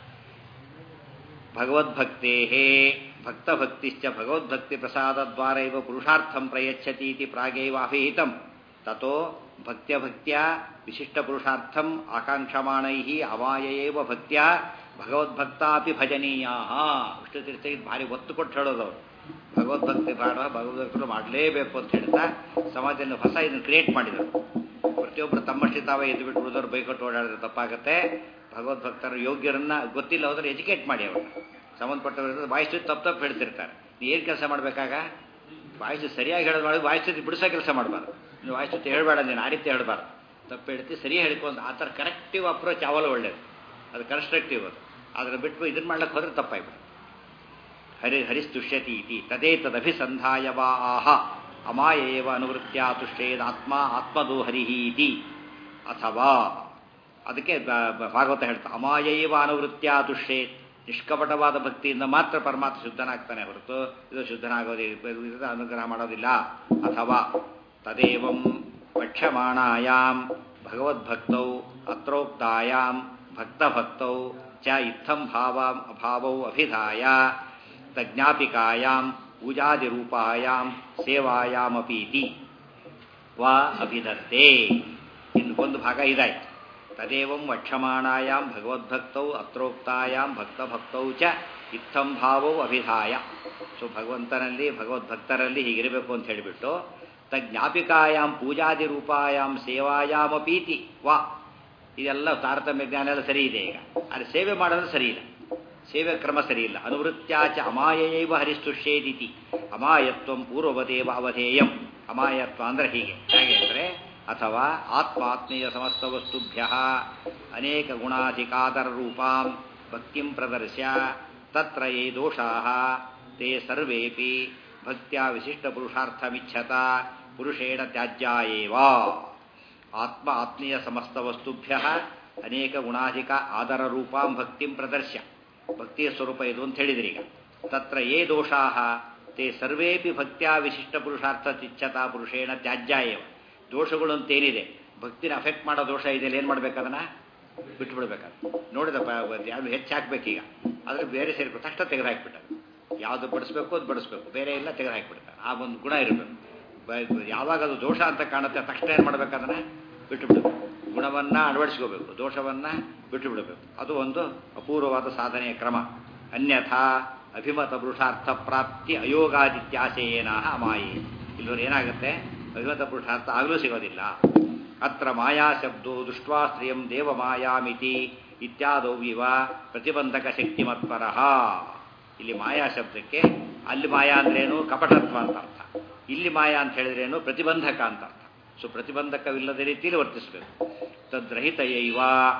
ಭಗವದ್ಭಕ್ತೇ ಭಕ್ತಭಕ್ತಿಶ್ಚ ಭಗವದ್ಭಕ್ತಿ ಪ್ರಸಾದದ್ವಾರ ಇವ ಪುರುಷಾರ್ಥಂ ಪ್ರಯಚ್ಛತಿ ಇತಿ ಪ್ರಾಗೈವಾಭಿಹಿತಂ ತಥೋ ಭಕ್ತ್ಯಭಕ್ತ್ಯ ವಿಶಿಷ್ಟ ಪುರುಷಾರ್ಥಂ ಆಕಾಂಕ್ಷಮಾಣೈ ಅವಾಯೇವ ಭಕ್ತ್ಯ ಭಗವದ್ಭಕ್ತಾಪಿ ಭಜನೀಯ ವಿಷ್ಣು ತೀರ್ಥರಿಗೆ ಭಾರಿ ಒತ್ತು ಕೊಟ್ಟು ಹೇಳೋದು ಅವರು ಭಗವದ್ಭಕ್ತಿ ಬೇಡ ಭಗವದ್ಭಕ್ತರು ಮಾಡಲೇಬೇಕು ಅಂತ ಹೇಳ್ತಾ ಸಮಾಜದಲ್ಲಿ ಹೊಸ ಇದನ್ನು ಕ್ರಿಯೇಟ್ ಮಾಡಿದರು ಪ್ರತಿಯೊಬ್ಬರು ತಮ್ಮಷ್ಟೇ ತಾವೇ ಎದ್ದು ಬಿಟ್ಟು ಉಳಿದವ್ರು ಬೈಕೊಟ್ಟು ಓಡಾಡಿದ್ರೆ ತಪ್ಪಾಗುತ್ತೆ ಭಗವದ್ಭಕ್ತರು ಯೋಗ್ಯರನ್ನ ಗೊತ್ತಿಲ್ಲ ಹೋದ್ರೆ ಎಜುಕೇಟ್ ಮಾಡಿ ಅವ್ರನ್ನ ಸಂಬಂಧಪಟ್ಟವರು ವಾಯಿಸ್ತು ತಪ್ಪು ತಪ್ಪು ಹೇಳ್ತಿರ್ತಾರೆ ನೀವು ಏನು ಕೆಲಸ ಮಾಡಬೇಕಾಗ ವಾಯಿಸ್ತು ಸರಿಯಾಗಿ ಹೇಳೋದು ಮಾಡಿ ವಾಯಿಸ್ತು ಬಿಡಿಸೋ ಕೆಲಸ ಮಾಡಬಾರ್ದು ನೀವು ವಾಯಿಸ್ತು ಹೇಳಬೇಡ ನೀನು ಆ ರೀತಿ ಹೇಳಬಾರ್ದು ತಪ್ಪು ಹೇಳ್ತಿ ಸರಿ ಹೇಳ್ಕೊಂಡು ಆ ಥರ ಕರೆಕ್ಟಿವ್ ಅಪ್ರೋಚ್ ಯಾವಾಗಲೂ ಒಳ್ಳೇದು ಅದು ಕನ್ಸ್ಟ್ರಕ್ಟಿವ್ ಅದು ಅದನ್ನು ಬಿಟ್ಟು ಇದನ್ನು ಮಾಡ್ಲಿಕ್ಕೆ ಹೋದ್ರೆ ತಪ್ಪಾಗ್ಬಿಡುತ್ತೆ ಹರಿ ಹರಿಸ್ತುಷ್ಯತಿ ಇತಿ ತದೇ ತದಭಿಸಂಧಾಯ ವಾ ಆಹ ಅಮಾಯೇವ ಅನುವೃತ್ಯ ತುಷ್ಟೇದಾತ್ಮ ಆತ್ಮದೋ ಹರಿಹಿ ಇತಿ ಅಥವಾ ಅದಕ್ಕೆ ಭಾಗವತ ಹೇಳ್ತಾ ಅಮಾಯೈವ ಅನುವೃತ್ಯ ತುಷ್ಟೇತ್ ನಿಷ್ಕಪಟವಾದ ಭಕ್ತಿಯಿಂದ ಮಾತ್ರ ಪರಮಾತ್ಮ ಶುದ್ಧನಾಗ್ತಾನೆ ಹೊರತು ಇದು ಶುದ್ಧನಾಗೋದಿಲ್ಲ ಅನುಗ್ರಹ ಮಾಡೋದಿಲ್ಲ ಅಥವಾ ತದೇವಂ ವಕ್ಷ್ಯಮಾಣಾಯಾಂ ಭಗವದ್ಭಕ್ತೌ ಅತ್ರೋಕ್ತಾಯಾಂ ಭಕ್ತಭಕ್ತೌ ಚ ಇತ್ತಂ ಭಾವ ಭಾವೌ ಅಭಿಧಾಯ ತಜ್ಞಾಪಿಕಾಯಾಂ ಪೂಜಾದಿರೂಪಾಯಾಂ ಸೇವಾಯಾಮಪೀತಿ ವಾ ಅಭಿಧತ್ತೆ ಇನ್ನು ಒಂದು ಭಾಗ ಇದಾಯ್ತು ತದೇವಂ ವಕ್ಷಮಾಣಾಯಾಂ ಭಗವದ್ಭಕ್ತೌ ಅತ್ರೋಕ್ತಾಯಾಂ ಭಕ್ತಭಕ್ತೌ ಚ ಇತ್ತಂ ಭಾವೌ ಅಭಿಧಾಯ ಸೊ ಭಗವಂತನಲ್ಲಿ ಭಗವದ್ಭಕ್ತರಲ್ಲಿ ಹೀಗಿರಬೇಕು ಅಂತ ಹೇಳಿಬಿಟ್ಟು ತಜ್ಞಾಪಿಕಾಯಾಂ ಪೂಜಾದಿ ರೂಪಾಯಾಂ ಸೇವಾಯಾಮಪೀತಿ ವಾ ಇದೆಲ್ಲ ತಾರತಮ್ಯ ಜ್ಞಾನ ಎಲ್ಲ ಸರಿ ಇದೆ ಈಗ ಆದರೆ ಸೇವೆ ಮಾಡೋದು ಸರಿ ಇಲ್ಲ ಸೇವೆ ಕ್ರಮ ಸರಿಯಿಲ್ಲ ಅನುವೃತ್ಯಾಚ ಅಮಾಯೈವ ಹರಿಸ್ತುಷ್ಯೇದಿತಿ ಅಮಾಯತ್ವಂ ಪೂರ್ವವದೇವ ಅವಧೇಯಂ ಅಮಾಯತ್ವ ಅಂದ್ರೆ ಹೀಗೆ ಹೇಗೆ ಅಂದರೆ ಅಥವಾ ಆತ್ಮಾತ್ಮೀಯ ಸಮಸ್ತ ವಸ್ತುಭ್ಯ ಅನೇಕ ಗುಣಾಧಿಕಾದರ ರೂಪಾಂ ಭಕ್ತಿಂ ಪ್ರದರ್ಶ್ಯ ತತ್ರ ಯೇ ದೋಷಾ ತೇ ಸರ್ವೇಪಿ ಭಕ್ತ್ಯ ವಿಶಿಷ್ಟ ಪುರುಷಾರ್ಥಮಿಚ್ಛತ ಪುರುಷೇಣ ತ್ಯಾಜ್ಯ ಏವ ಆತ್ಮ ಆತ್ಮೀಯ ಸಮಸ್ತ ವಸ್ತುಭ್ಯ ಅನೇಕ ಗುಣಾಧಿಕ ಆದರ ರೂಪಾಂ ಭಕ್ತಿಂ ಪ್ರದರ್ಶ್ಯ ಭಕ್ತಿಯ ಸ್ವರೂಪ ಇದು ಅಂತ ಹೇಳಿದ್ರಿ ಈಗ ತತ್ರ ಯೇ ದೋಷಾ ತೇ ಸರ್ವೇಪಿ ಭಕ್ತ್ಯ ವಿಶಿಷ್ಟ ಪುರುಷಾರ್ಥ ತಿಚ್ಛತಾ ಪುರುಷೇಣ ತ್ಯಾಜ್ಯ ಏವ ದೋಷಗಳು ಅಂತೇನಿದೆ ಭಕ್ತಿನ ಅಫೆಕ್ಟ್ ಮಾಡೋ ದೋಷ ಇದೆಯಲ್ಲ ಏನು ಮಾಡ್ಬೇಕದನ್ನ ಬಿಟ್ಟು ಬಿಡ್ಬೇಕಾದ್ರೆ ನೋಡಿದ ಯಾವುದು ಹೆಚ್ಚು ಹಾಕ್ಬೇಕೀಗ ಆದರೆ ಬೇರೆ ಸೇರ್ಕೊ ತಕ್ಷಣ ತೆಗೆದು ಹಾಕ್ಬಿಟ್ಟ ಯಾವುದು ಬಡಿಸ್ಬೇಕು ಅದು ಬಡಿಸ್ಬೇಕು ಬೇರೆ ಇಲ್ಲ ತೆಗೆದು ಹಾಕ್ಬಿಡ್ತಾರೆ ಆ ಒಂದು ಗುಣ ಇರಬೇಕು ಯಾವಾಗ ಅದು ದೋಷ ಅಂತ ಕಾಣುತ್ತೆ ತಕ್ಷಣ ಏನು ಮಾಡ್ಬೇಕು ಅದನ್ನು ಬಿಟ್ಟು ಬಿಡಬೇಕು ಗುಣವನ್ನು ಅಳವಡಿಸ್ಕೋಬೇಕು ದೋಷವನ್ನು ಬಿಟ್ಟು ಬಿಡಬೇಕು ಅದು ಒಂದು ಅಪೂರ್ವವಾದ ಸಾಧನೆಯ ಕ್ರಮ ಅನ್ಯಥಾ ಅಭಿಮತ ಪುರುಷಾರ್ಥ ಪ್ರಾಪ್ತಿ ಅಯೋಗಾದಿತ್ಯಾಶಯೇನ ಅಮಾಯಿ ಇಲ್ಲವರು ಏನಾಗುತ್ತೆ ಅಭಿಮತ ಪುರುಷಾರ್ಥ ಆಗಲೂ ಸಿಗೋದಿಲ್ಲ ಅತ್ರ ಮಾಯಾ ಶಬ್ದೋ ದೃಷ್ಟ್ವಾ ಸ್ತ್ರಿಯಂ ದೇವ ಮಾಯಾಮಿತಿ ಇತ್ಯಾದೌ ಇವ ಪ್ರತಿಬಂಧಕ ಶಕ್ತಿಮತ್ಪರಃ ಇಲ್ಲಿ ಮಾಯಾ ಶಬ್ದಕ್ಕೆ ಅಲ್ಲಿ ಮಾಯಾ ಅಂದ್ರೇನು ಕಪಟತ್ವ ಅಂತ ಅರ್ಥ ಇಲ್ಲಿ ಮಾಯಾ ಅಂತ ಹೇಳಿದ್ರೇನು ಪ್ರತಿಬಂಧಕ ಅಂತ ಅರ್ಥ ಸೊ ಪ್ರತಿಬಂಧಕವಿಲ್ಲದ ರೀತಿಯಲ್ಲಿ ವರ್ತಿಸಬೇಕು ತದ್ರಹಿತಯೈವ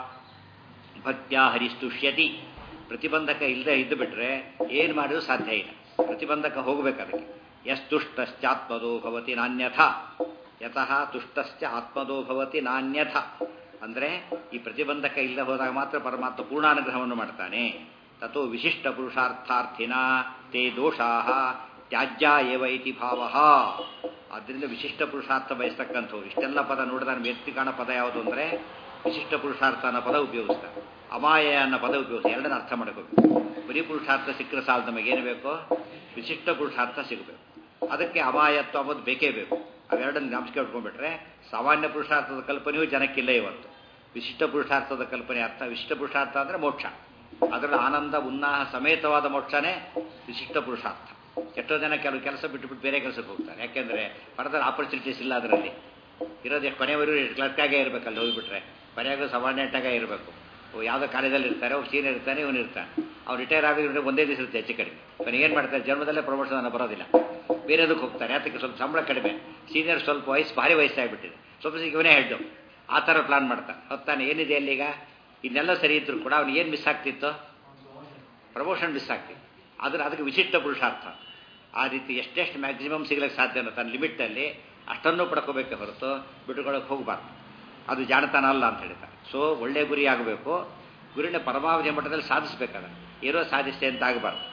ಭಕ್ತ್ಯ ಹರಿಸ್ತುಷ್ಯತಿ ಪ್ರತಿಬಂಧಕ ಇಲ್ಲದೆ ಇದ್ದು ಬಿಟ್ರೆ ಏನು ಮಾಡಿದ್ರು ಸಾಧ್ಯ ಇಲ್ಲ ಪ್ರತಿಬಂಧಕ ಹೋಗ್ಬೇಕು ಅದಕ್ಕೆ ಎಸ್ ತುಷ್ಟಶ್ಚಾತ್ಮದೋ ಭವತಿ ನಾನ್ಯಥ ಯತಃ ತುಷ್ಟಶ್ಚ ಆತ್ಮದೋ ಭವತಿ ನಾನ್ಯಥ ಅಂದರೆ ಈ ಪ್ರತಿಬಂಧಕ ಇಲ್ಲದೆ ಹೋದಾಗ ಮಾತ್ರ ಪರಮಾತ್ಮ ಪೂರ್ಣಾನುಗ್ರಹವನ್ನು ಮಾಡ್ತಾನೆ ತಥೋ ವಿಶಿಷ್ಟ ಪುರುಷಾರ್ಥಾರ್ಥಿನ ತೇ ದೋಷಾ ತ್ಯಾಜ್ಯ ಏವ ಇತಿ ಭಾವ ಆದ್ದರಿಂದ ವಿಶಿಷ್ಟ ಪುರುಷಾರ್ಥ ಬಯಸ್ತಕ್ಕಂಥವ್ರು ಇಷ್ಟೆಲ್ಲ ಪದ ನೋಡಿದಾಗ ವ್ಯಕ್ತಿ ಕಾಣೋ ಪದ ಯಾವುದು ಅಂದರೆ ವಿಶಿಷ್ಟ ಪುರುಷಾರ್ಥ ಅನ್ನೋ ಪದ ಉಪಯೋಗಿಸ್ತಾರೆ ಅಮಾಯ ಅನ್ನೋ ಪದ ಉಪಯೋಗಿಸಿ ಎರಡನ್ನ ಅರ್ಥ ಮಾಡ್ಕೋಬೇಕು ಬರೀ ಪುರುಷಾರ್ಥ ಸಿಕ್ಕರೆ ಸಾಲ ನಮಗೇನು ಬೇಕು ವಿಶಿಷ್ಟ ಪುರುಷಾರ್ಥ ಸಿಗಬೇಕು ಅದಕ್ಕೆ ಅಮಾಯತ್ವ ಅಂಬುದು ಬೇಕೇ ಬೇಕು ಅವೆರಡನ್ನು ಜ್ಞಾಪಿಸ್ಕೆ ಇಟ್ಕೊಂಡ್ಬಿಟ್ರೆ ಸಾಮಾನ್ಯ ಪುರುಷಾರ್ಥದ ಕಲ್ಪನೆಯೂ ಜನಕ್ಕಿಲ್ಲ ಇವತ್ತು ವಿಶಿಷ್ಟ ಪುರುಷಾರ್ಥದ ಕಲ್ಪನೆ ಅರ್ಥ ವಿಶಿಷ್ಟ ಪುರುಷಾರ್ಥ ಅಂದರೆ ಮೋಕ್ಷ ಅದರಲ್ಲಿ ಆನಂದ ಉನ್ನಾಹ ಸಮೇತವಾದ ಮೋಕ್ಷನೇ ವಿಶಿಷ್ಟ ಪುರುಷಾರ್ಥ ಎಷ್ಟೋ ಜನ ಕೆಲವು ಕೆಲಸ ಬಿಟ್ಟು ಬಿಟ್ಟು ಬೇರೆ ಕೆಲಸಕ್ಕೆ ಹೋಗ್ತಾರೆ ಯಾಕೆಂದರೆ ಫರ್ದರ್ ಆಪರ್ಚುನಿಟೀಸ್ ಇಲ್ಲ ಅದರಲ್ಲಿ ಇರೋದು ಎಷ್ಟು ಕೊನೆವರೆಗೂ ಕ್ಲರ್ಕಾಗೇ ಇರಬೇಕು ಅಲ್ಲಿ ಹೋಗಿಬಿಟ್ರೆ ಕೊನೆಯಾಗೂ ಸಬಾರ್ಡಿನೇಟಾಗೇ ಇರಬೇಕು ಯಾವುದೋ ಕಾಲೇಜಲ್ಲಿ ಇರ್ತಾರೆ ಅವ್ರು ಸೀನಿಯರ್ ಇರ್ತಾನೆ ಇವನು ಇರ್ತಾನೆ ಅವ್ರು ರಿಟೈರ್ ಆಗಿ ಒಂದೇ ದಿವಸ ಇರುತ್ತೆ ಹೆಚ್ಚು ಕಡಿಮೆ ಅವನು ಏನು ಮಾಡ್ತಾರೆ ಜನ್ಮದಲ್ಲೇ ಪ್ರಮೋಷನ್ ಅನ್ನೋ ಬರೋದಿಲ್ಲ ಬೇರೆದಕ್ಕೆ ಹೋಗ್ತಾರೆ ಅದಕ್ಕೆ ಸ್ವಲ್ಪ ಸಂಬಳ ಕಡಿಮೆ ಸೀನಿಯರ್ ಸ್ವಲ್ಪ ವಯಸ್ಸು ಭಾರಿ ವಯಸ್ಸಾಗಿಬಿಟ್ಟಿದೆ ಸ್ವಲ್ಪ ಇವನೇ ಹೆಡ್ಡು ಆ ಥರ ಪ್ಲಾನ್ ಮಾಡ್ತಾನೆ ಹೊತ್ತಾನೆ ಏನಿದೆ ಅಲ್ಲೀಗ ಇನ್ನೆಲ್ಲ ಸರಿ ಇದ್ರು ಕೂಡ ಅವ್ನು ಏನು ಮಿಸ್ ಆಗ್ತಿತ್ತು ಪ್ರಮೋಷನ್ ಮಿಸ್ ಆಗ್ತಿತ್ತು ಆದರೆ ಅದಕ್ಕೆ ವಿಶಿಷ್ಟ ಪುರುಷಾರ್ಥ ಆ ರೀತಿ ಎಷ್ಟೆಷ್ಟು ಮ್ಯಾಕ್ಸಿಮಮ್ ಸಿಗ್ಲಿಕ್ಕೆ ಸಾಧ್ಯನೋ ತನ್ನ ಲಿಮಿಟಲ್ಲಿ ಅಷ್ಟನ್ನು ಪಡ್ಕೋಬೇಕೆ ಹೊರತು ಬಿಟ್ಟುಕೊಳ್ಳೋಕೆ ಹೋಗಬಾರ್ದು ಅದು ಜಾಣತನ ಅಲ್ಲ ಅಂತ ಹೇಳ್ತಾರೆ ಸೊ ಒಳ್ಳೆ ಗುರಿ ಆಗಬೇಕು ಗುರಿನ ಪರಮಾವಧಿ ಮಟ್ಟದಲ್ಲಿ ಸಾಧಿಸಬೇಕಾದ ಏನೋ ಸಾಧಿಸ್ತೆ ಅಂತ ಆಗಬಾರ್ದು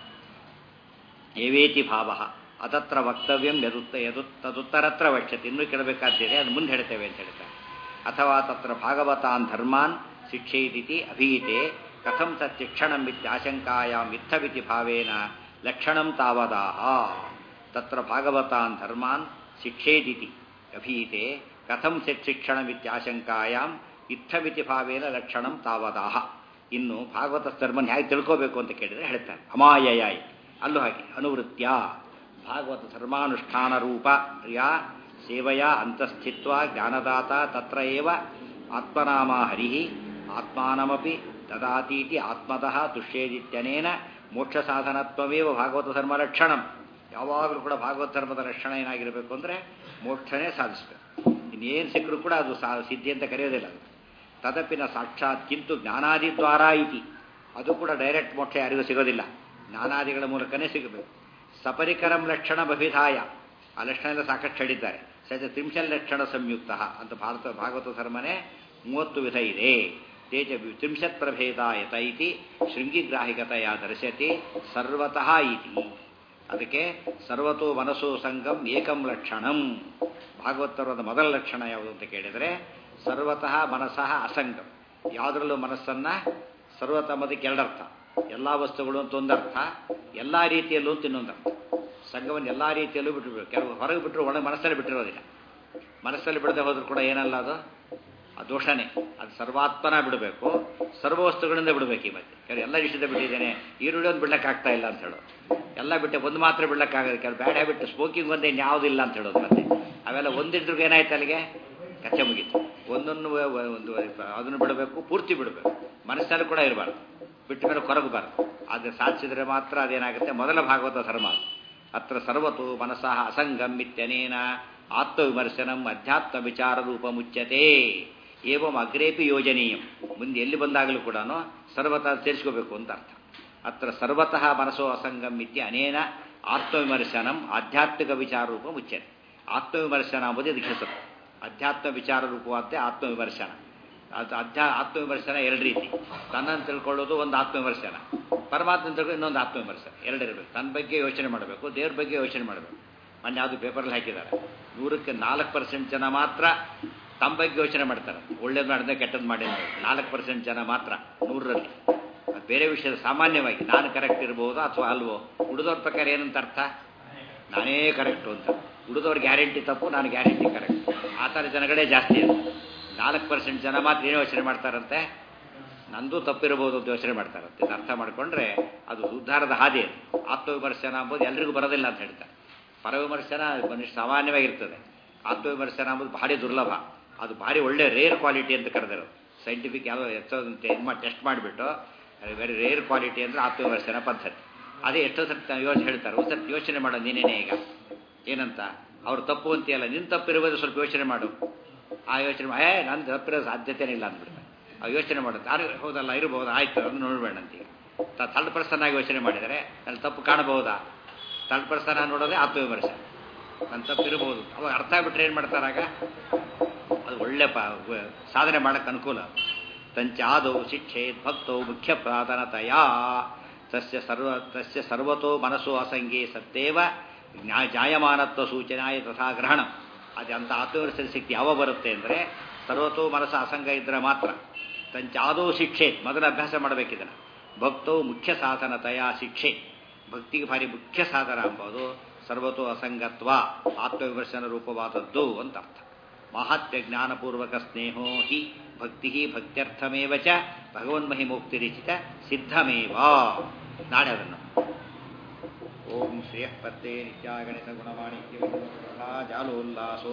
ಏವೇತಿ ಭಾವ ಅದತ್ರ ವಕ್ತವ್ಯಂ ಯದುತ್ತ ಯದು ತದುತ್ತರತ್ರ ವಕ್ಷತೆ ಇನ್ನೂ ಕೇಳಬೇಕಾದ್ದೇನೆ ಅದು ಮುಂದೆ ಹೇಳ್ತೇವೆ ಅಂತ ಹೇಳ್ತಾರೆ ಅಥವಾ ತತ್ರ ಭಾಗವತಾನ್ ಧರ್ಮಾನ್ ಶಿಕ್ಷೇದಿತಿ ಅಭೀತೆ ಕಥಂ ತತ್ ಶಿಕ್ಷಣಂ ಇತ್ಯಾಶಂಕಾಯಾಂ ಇತ್ತವಿತಿ ಭಾವೇನ ಲಕ್ಷಣಂ ತಾವದಾಹ ತತ್ರ ಭಾಗವತಾನ್ ಧರ್ಮಾನ್ ಶಿಕ್ಷೇದಿತಿ ಅಭೀತೆ ಕಥಂ ಸತ್ ಶಿಕ್ಷಣಮಿತ್ಯಾಶಂಕಾಯಾಂ ಇತ್ತವಿತಿ ಭಾವೇನ ಲಕ್ಷಣಂ ತಾವದಾಹ ಇನ್ನು ಭಾಗವತ ಧರ್ಮನ್ ಹೇಗೆ ತಿಳ್ಕೋಬೇಕು ಅಂತ ಕೇಳಿದರೆ ಹೇಳ್ತಾರೆ ಅಮಾಯಯಾಯಿ ಅಲ್ಲೂ ಹಾಗೆ ಅನುವೃತ್ಯ ಭಾಗವತ ಧರ್ಮಾನುಷ್ಠಾನ ರೂಪ ಯಾ ಸೇವೆಯ ಅಂತಸ್ಥಿತ್ವ ಜ್ಞಾನದಾತ ತತ್ರ ಏವ ಆತ್ಮನಾಮ ಹರಿ ಆತ್ಮಾನಮಪಿ ದದಾತೀತಿ ಆತ್ಮತಃ ತುಷ್ಯೇದಿತ್ಯನೇನ ಮೋಕ್ಷ ಸಾಧನತ್ವಮೇವ ಭಾಗವತ ಧರ್ಮ ಲಕ್ಷಣಂ ಯಾವಾಗಲೂ ಕೂಡ ಭಾಗವತ ಧರ್ಮದ ಲಕ್ಷಣ ಏನಾಗಿರಬೇಕು ಅಂದರೆ ಮೋಕ್ಷನೇ ಸಾಧಿಸಬೇಕು ಇನ್ನೇನು ಸಿಕ್ಕರೂ ಕೂಡ ಅದು ಸಾ ಸಿದ್ಧಿ ಅಂತ ಕರೆಯೋದಿಲ್ಲ ಅದು ತದಪಿನ ಸಾಕ್ಷಾತ್ ಕಿಂತು ಜ್ಞಾನಾದಿ ದ್ವಾರ ಇತಿ ಅದು ಕೂಡ ಡೈರೆಕ್ಟ್ ಮೋಕ್ಷ ಯಾರಿಗೂ ಸಿಗೋದಿಲ್ಲ ಜ್ಞಾನಾದಿಗಳ ಮೂಲಕನೇ ಸಿಗಬೇಕು ಸಪರಿಕರಂ ಲಕ್ಷಣ ಬಭಿಧಾಯ ಆ ಲಕ್ಷಣದಿಂದ ಸಾಕಷ್ಟು ಹೇಳಿದ್ದಾರೆ ಸಜ ತ್ರಿಂಶಲ್ ಲಕ್ಷಣ ಸಂಯುಕ್ತ ಅಂತ ಭಾರತ ಭಾಗವತ ಧರ್ಮನೇ ಮೂವತ್ತು ವಿಧ ಇದೆ ತೇಜ ತ್ರಿಂಶತ್ ಪ್ರಭೇದಾಯತ ಇತಿ ಶೃಂಗಿಗ್ರಾಹಿಕತೆಯ ದರ್ಶತಿ ಸರ್ವತಃ ಇತಿ ಅದಕ್ಕೆ ಸರ್ವತೋ ಮನಸ್ಸೋ ಸಂಗಮ್ ಏಕಂ ಲಕ್ಷಣಂ ಭಾಗವತರದ ಮೊದಲ ಲಕ್ಷಣ ಯಾವುದು ಅಂತ ಕೇಳಿದರೆ ಸರ್ವತಃ ಮನಸ್ಸಃ ಅಸಂಗಂ ಯಾವುದರಲ್ಲೂ ಮನಸ್ಸನ್ನು ಸರ್ವತಮದಕ್ಕೆ ಎರಡರ್ಥ ಎಲ್ಲ ವಸ್ತುಗಳು ಅಂತ ಒಂದರ್ಥ ಎಲ್ಲ ರೀತಿಯಲ್ಲೂ ಅಂತ ಇನ್ನೊಂದರ್ಥ ಸಂಘವನ್ನು ಎಲ್ಲ ರೀತಿಯಲ್ಲೂ ಬಿಟ್ಟುಬಿಡು ಕೆಲವು ಹೊರಗೆ ಬಿಟ್ಟರು ಒಣ ಮನಸ್ಸಲ್ಲಿ ಬಿಟ್ಟಿರೋದಿಲ್ಲ ಮನಸ್ಸಲ್ಲಿ ಬಿಡದೆ ಹೋದ್ರೂ ಕೂಡ ಏನಲ್ಲ ಅದು ಆ ದೋಷನೇ ಅದು ಸರ್ವಾತ್ಮನ ಬಿಡಬೇಕು ಸರ್ವ ವಸ್ತುಗಳಿಂದ ಬಿಡಬೇಕು ಈ ಮಧ್ಯೆ ಕೆಲವು ಎಲ್ಲ ವಿಷಯದ ಬಿಟ್ಟಿದ್ದೇನೆ ಈರುಳ್ಳಿ ಒಂದು ಬಿಡ್ಲಕ್ಕೆ ಆಗ್ತಾ ಇಲ್ಲ ಅಂತ ಹೇಳೋದು ಎಲ್ಲ ಬಿಟ್ಟೆ ಒಂದು ಮಾತ್ರ ಬಿಡ್ಲಕ್ಕಾಗದು ಕೆಲವು ಬ್ಯಾಡ್ ಹ್ಯಾಬಿಟ್ ಸ್ಮೋಕಿಂಗ್ ಒಂದೇ ಯಾವುದಿಲ್ಲ ಅಂತ ಹೇಳೋದು ಮತ್ತೆ ಅವೆಲ್ಲ ಒಂದಿದ್ರು ಏನಾಯ್ತು ಅಲ್ಲಿಗೆ ಕಚ್ಚೆ ಮುಗೀತು ಒಂದೊಂದು ಒಂದು ಅದನ್ನು ಬಿಡಬೇಕು ಪೂರ್ತಿ ಬಿಡಬೇಕು ಮನಸ್ಸಲ್ಲಿ ಕೂಡ ಇರಬಾರ್ದು ಬಿಟ್ಟ ಮೇಲೆ ಕೊರಗಬಾರ್ದು ಅದು ಸಾಧಿಸಿದ್ರೆ ಮಾತ್ರ ಅದೇನಾಗುತ್ತೆ ಮೊದಲ ಭಾಗವತ ಧರ್ಮ ಅದು. ಅತ್ರ ಸರ್ವತು ಮನಸಃ ಅಸಂಗಂ ಇತ್ಯನೇನ ಆತ್ಮವಿಮರ್ಶನಂ ಅಧ್ಯಾತ್ಮ ವಿಚಾರ ರೂಪ ಮುಚ್ಯತೆ ಏವಂ ಅಗ್ರೇಪಿ ಯೋಜನೀಯಂ ಮುಂದೆ ಎಲ್ಲಿ ಬಂದಾಗಲೂ ಕೂಡ ಸರ್ವತಃ ಸೇರಿಸ್ಕೋಬೇಕು ಅಂತ ಅರ್ಥ ಅತ್ರ ಸರ್ವತಃ ಮನಸ್ಸೋ ಅಸಂಗಂ ಇತ್ಯ ಅನೇನ ಆತ್ಮವಿಮರ್ಶನಂ ಆಧ್ಯಾತ್ಮಿಕ ವಿಚಾರ ರೂಪ ಮುಚ್ಯತೆ ಆತ್ಮವಿಮರ್ಶನ ಎಂಬುದು ಇದಕ್ಕೆ ಹೆಸರು ಅಧ್ಯಾತ್ಮ ವಿಚಾರ ರೂಪವಾದ್ದೇ ಆತ್ಮವಿಮರ್ಶನ ಅದು ಅಧ್ಯ ಆತ್ಮವಿಮರ್ಶನ ಎರಡು ರೀತಿ ತನ್ನನ್ನು ತಿಳ್ಕೊಳ್ಳೋದು ಒಂದು ಆತ್ಮವಿಮರ್ಶನ ಪರಮಾತ್ಮ ತಿಳ್ಕೊಳ್ಳೋ ಇನ್ನೊಂದು ಆತ್ಮವಿಮರ್ಶನ ಎರಡಿರಬೇಕು ತನ್ನ ಬಗ್ಗೆ ಯೋಚನೆ ಮಾಡಬೇಕು ದೇವ್ರ ಬಗ್ಗೆ ಯೋಚನೆ ಮಾಡಬೇಕು ಮೊನ್ನೆ ಯಾವುದು ಪೇಪರಲ್ಲಿ ಹಾಕಿದ್ದಾರೆ ನೂರಕ್ಕೆ ನಾಲ್ಕು ಪರ್ಸೆಂಟ್ ಜನ ಮಾತ್ರ ತಮ್ಮ ಬಗ್ಗೆ ಯೋಚನೆ ಮಾಡ್ತಾರೆ ಒಳ್ಳೇದು ಮಾಡಿದ್ರೆ ಕೆಟ್ಟದ್ದು ಮಾಡಿ ನಾಲ್ಕು ಪರ್ಸೆಂಟ್ ಜನ ಮಾತ್ರ ನೂರರಲ್ಲಿ ಅದು ಬೇರೆ ವಿಷಯದ ಸಾಮಾನ್ಯವಾಗಿ ನಾನು ಕರೆಕ್ಟ್ ಇರ್ಬೋದು ಅಥವಾ ಅಲ್ವೋ ಉಳಿದವ್ರ ಪ್ರಕಾರ ಏನಂತ ಅರ್ಥ ನಾನೇ ಕರೆಕ್ಟು ಅಂತ ಉಳಿದವ್ರ ಗ್ಯಾರಂಟಿ ತಪ್ಪು ನಾನು ಗ್ಯಾರಂಟಿ ಕರೆಕ್ಟ್ ಆ ಥರ ಜನಗಳೇ ಜಾಸ್ತಿ ಇದೆ ನಾಲ್ಕು ಪರ್ಸೆಂಟ್ ಜನ ಮಾತ್ರ ಏನು ಯೋಚನೆ ಮಾಡ್ತಾರಂತೆ ನಂದು ತಪ್ಪಿರಬಹುದು ಅಂತ ಯೋಚನೆ ಮಾಡ್ತಾರಂತೆ ಇದು ಅರ್ಥ ಮಾಡಿಕೊಂಡ್ರೆ ಅದು ಉದ್ಧಾರದ ಹಾದಿ ಅದು ಆತ್ಮವಿಮರ್ಶನ ಅಂಬೋದು ಎಲ್ರಿಗೂ ಬರೋದಿಲ್ಲ ಅಂತ ಹೇಳ್ತಾರೆ ಪರವಿಮರ್ಶನ ಮನುಷ್ಯ ಸಾಮಾನ್ಯವಾಗಿರ್ತದೆ ಆತ್ಮವಿಮರ್ಶನ ಅಂಬೋದು ಭಾರಿ ದುರ್ಲಭ ಅದು ಭಾರಿ ಒಳ್ಳೆ ರೇರ್ ಕ್ವಾಲಿಟಿ ಅಂತ ಕರೆದಿರೋದು ಸೈಂಟಿಫಿಕ್ ಯಾವುದೋ ಹೆಚ್ಚೋದಂತೆ ಇದು ಮಾಡಿ ಟೆಸ್ಟ್ ಮಾಡಿಬಿಟ್ಟು ವೆರಿ ರೇರ್ ಕ್ವಾಲಿಟಿ ಅಂದರೆ ಆತ್ಮವಿಮರ್ಶನ ಪದ್ಧತಿ ಅದೇ ಎಷ್ಟೋ ಸರ್ತಿ ಯೋಚನೆ ಹೇಳ್ತಾರೆ ಒಂದು ಸರ್ತಿ ಯೋಚನೆ ಮಾಡೋದು ನೀನೇನೇ ಈಗ ಏನಂತ ಅವ್ರು ತಪ್ಪು ಅಂತೀಯಲ್ಲ ನಿನ್ನ ತಪ್ಪಿರುವುದು ಸ್ವಲ್ಪ ಯೋಚನೆ ಮಾಡು ಆ ಯೋಚನೆ ಏ ನನ್ನ ತಪ್ಪಿರೋ ಸಾಧ್ಯತೆನೇ ಇಲ್ಲ ಅಂದ್ಬಿಡ್ತಾರೆ ಆ ಯೋಚನೆ ಮಾಡುತ್ತೆ ಯಾರು ಹೌದಲ್ಲ ಇರಬಹುದು ಆಯ್ತು ಅದನ್ನು ನೋಡಬೇಡ ಅಂತೀಗ ಥರ್ಡ್ ಪರ್ಸನ್ ಆಗಿ ಯೋಚನೆ ಮಾಡಿದರೆ ನನ್ನ ತಪ್ಪು ಕಾಣಬಹುದಾ ಥರ್ಡ್ ಪರ್ಸನ್ ನೋಡೋದೇ ಆತ್ಮವಿಮರ್ಶ ನನ್ನ ತಪ್ಪು ಇರಬಹುದು ಅವಾಗ ಅರ್ಥ ಆಗ್ಬಿಟ್ರೆ ಏನು ಮಾಡ್ತಾರಾಗ ಅದು ಒಳ್ಳೆ ಪ ಸಾಧನೆ ಮಾಡೋಕ್ಕೆ ಅನುಕೂಲ ತಂಚಾದೌ ಶಿಕ್ಷೆ ಭಕ್ತೌ ಮುಖ್ಯ ಪ್ರಾಧಾನತೆಯ ತಸ್ಯ ಸರ್ವ ತಸ್ಯ ಸರ್ವತೋ ಮನಸ್ಸು ಅಸಂಗೇ ಸತ್ತೇವ ಜ್ಞಾ ಜಾಯಮಾನತ್ವ ಸೂಚನಾಯ ತಥಾ ಗ್ರಹಣ ಅದು ಅಂಥ ಆತ್ಮವಿಮರ್ಶನ ಶಕ್ತಿ ಯಾವಾಗ ಬರುತ್ತೆ ಅಂದರೆ ಸರ್ವತೋ ಮನಸ್ಸು ಅಸಂಗ ಇದ್ದರೆ ಮಾತ್ರ ತಂಚಾದೌ ಶಿಕ್ಷೆ ಮೊದಲು ಅಭ್ಯಾಸ ಮಾಡಬೇಕಿದನ್ನು ಭಕ್ತೌ ಮುಖ್ಯ ಸಾಧನತೆಯ ಶಿಕ್ಷೆ ಭಕ್ತಿಗೆ ಭಾರಿ ಮುಖ್ಯ ಸಾಧನ ಎಂಬುದು ಸರ್ವತೋ ಅಸಂಗತ್ವ ಆತ್ಮವಿಮರ್ಶನ ರೂಪವಾದದ್ದು ಅಂತ ಅರ್ಥ ಮಾಹಾತ್ಮ್ಯ ಜ್ಞಾನಪೂರ್ವಕ ಸ್ನೇಹೋ ಹಿ ಭಕ್ತಿ ಭಕ್ತ್ಯರ್ಥಮೇವ ಚ ಭಗವನ್ಮಹಿಮೋಕ್ತಿರಿಚಿತ ಸಿದ್ಧಮೇವ ನಾಳೆ ಅದನ್ನು ಓಂ ಶ್ರೇಯಃ ಪತ್ತೇ ನಿತ್ಯಾಗಣಿತ ಗುಣಮಾಣಿಕ್ಯ ಜಾಲೋಲ್ಲಾಸೋ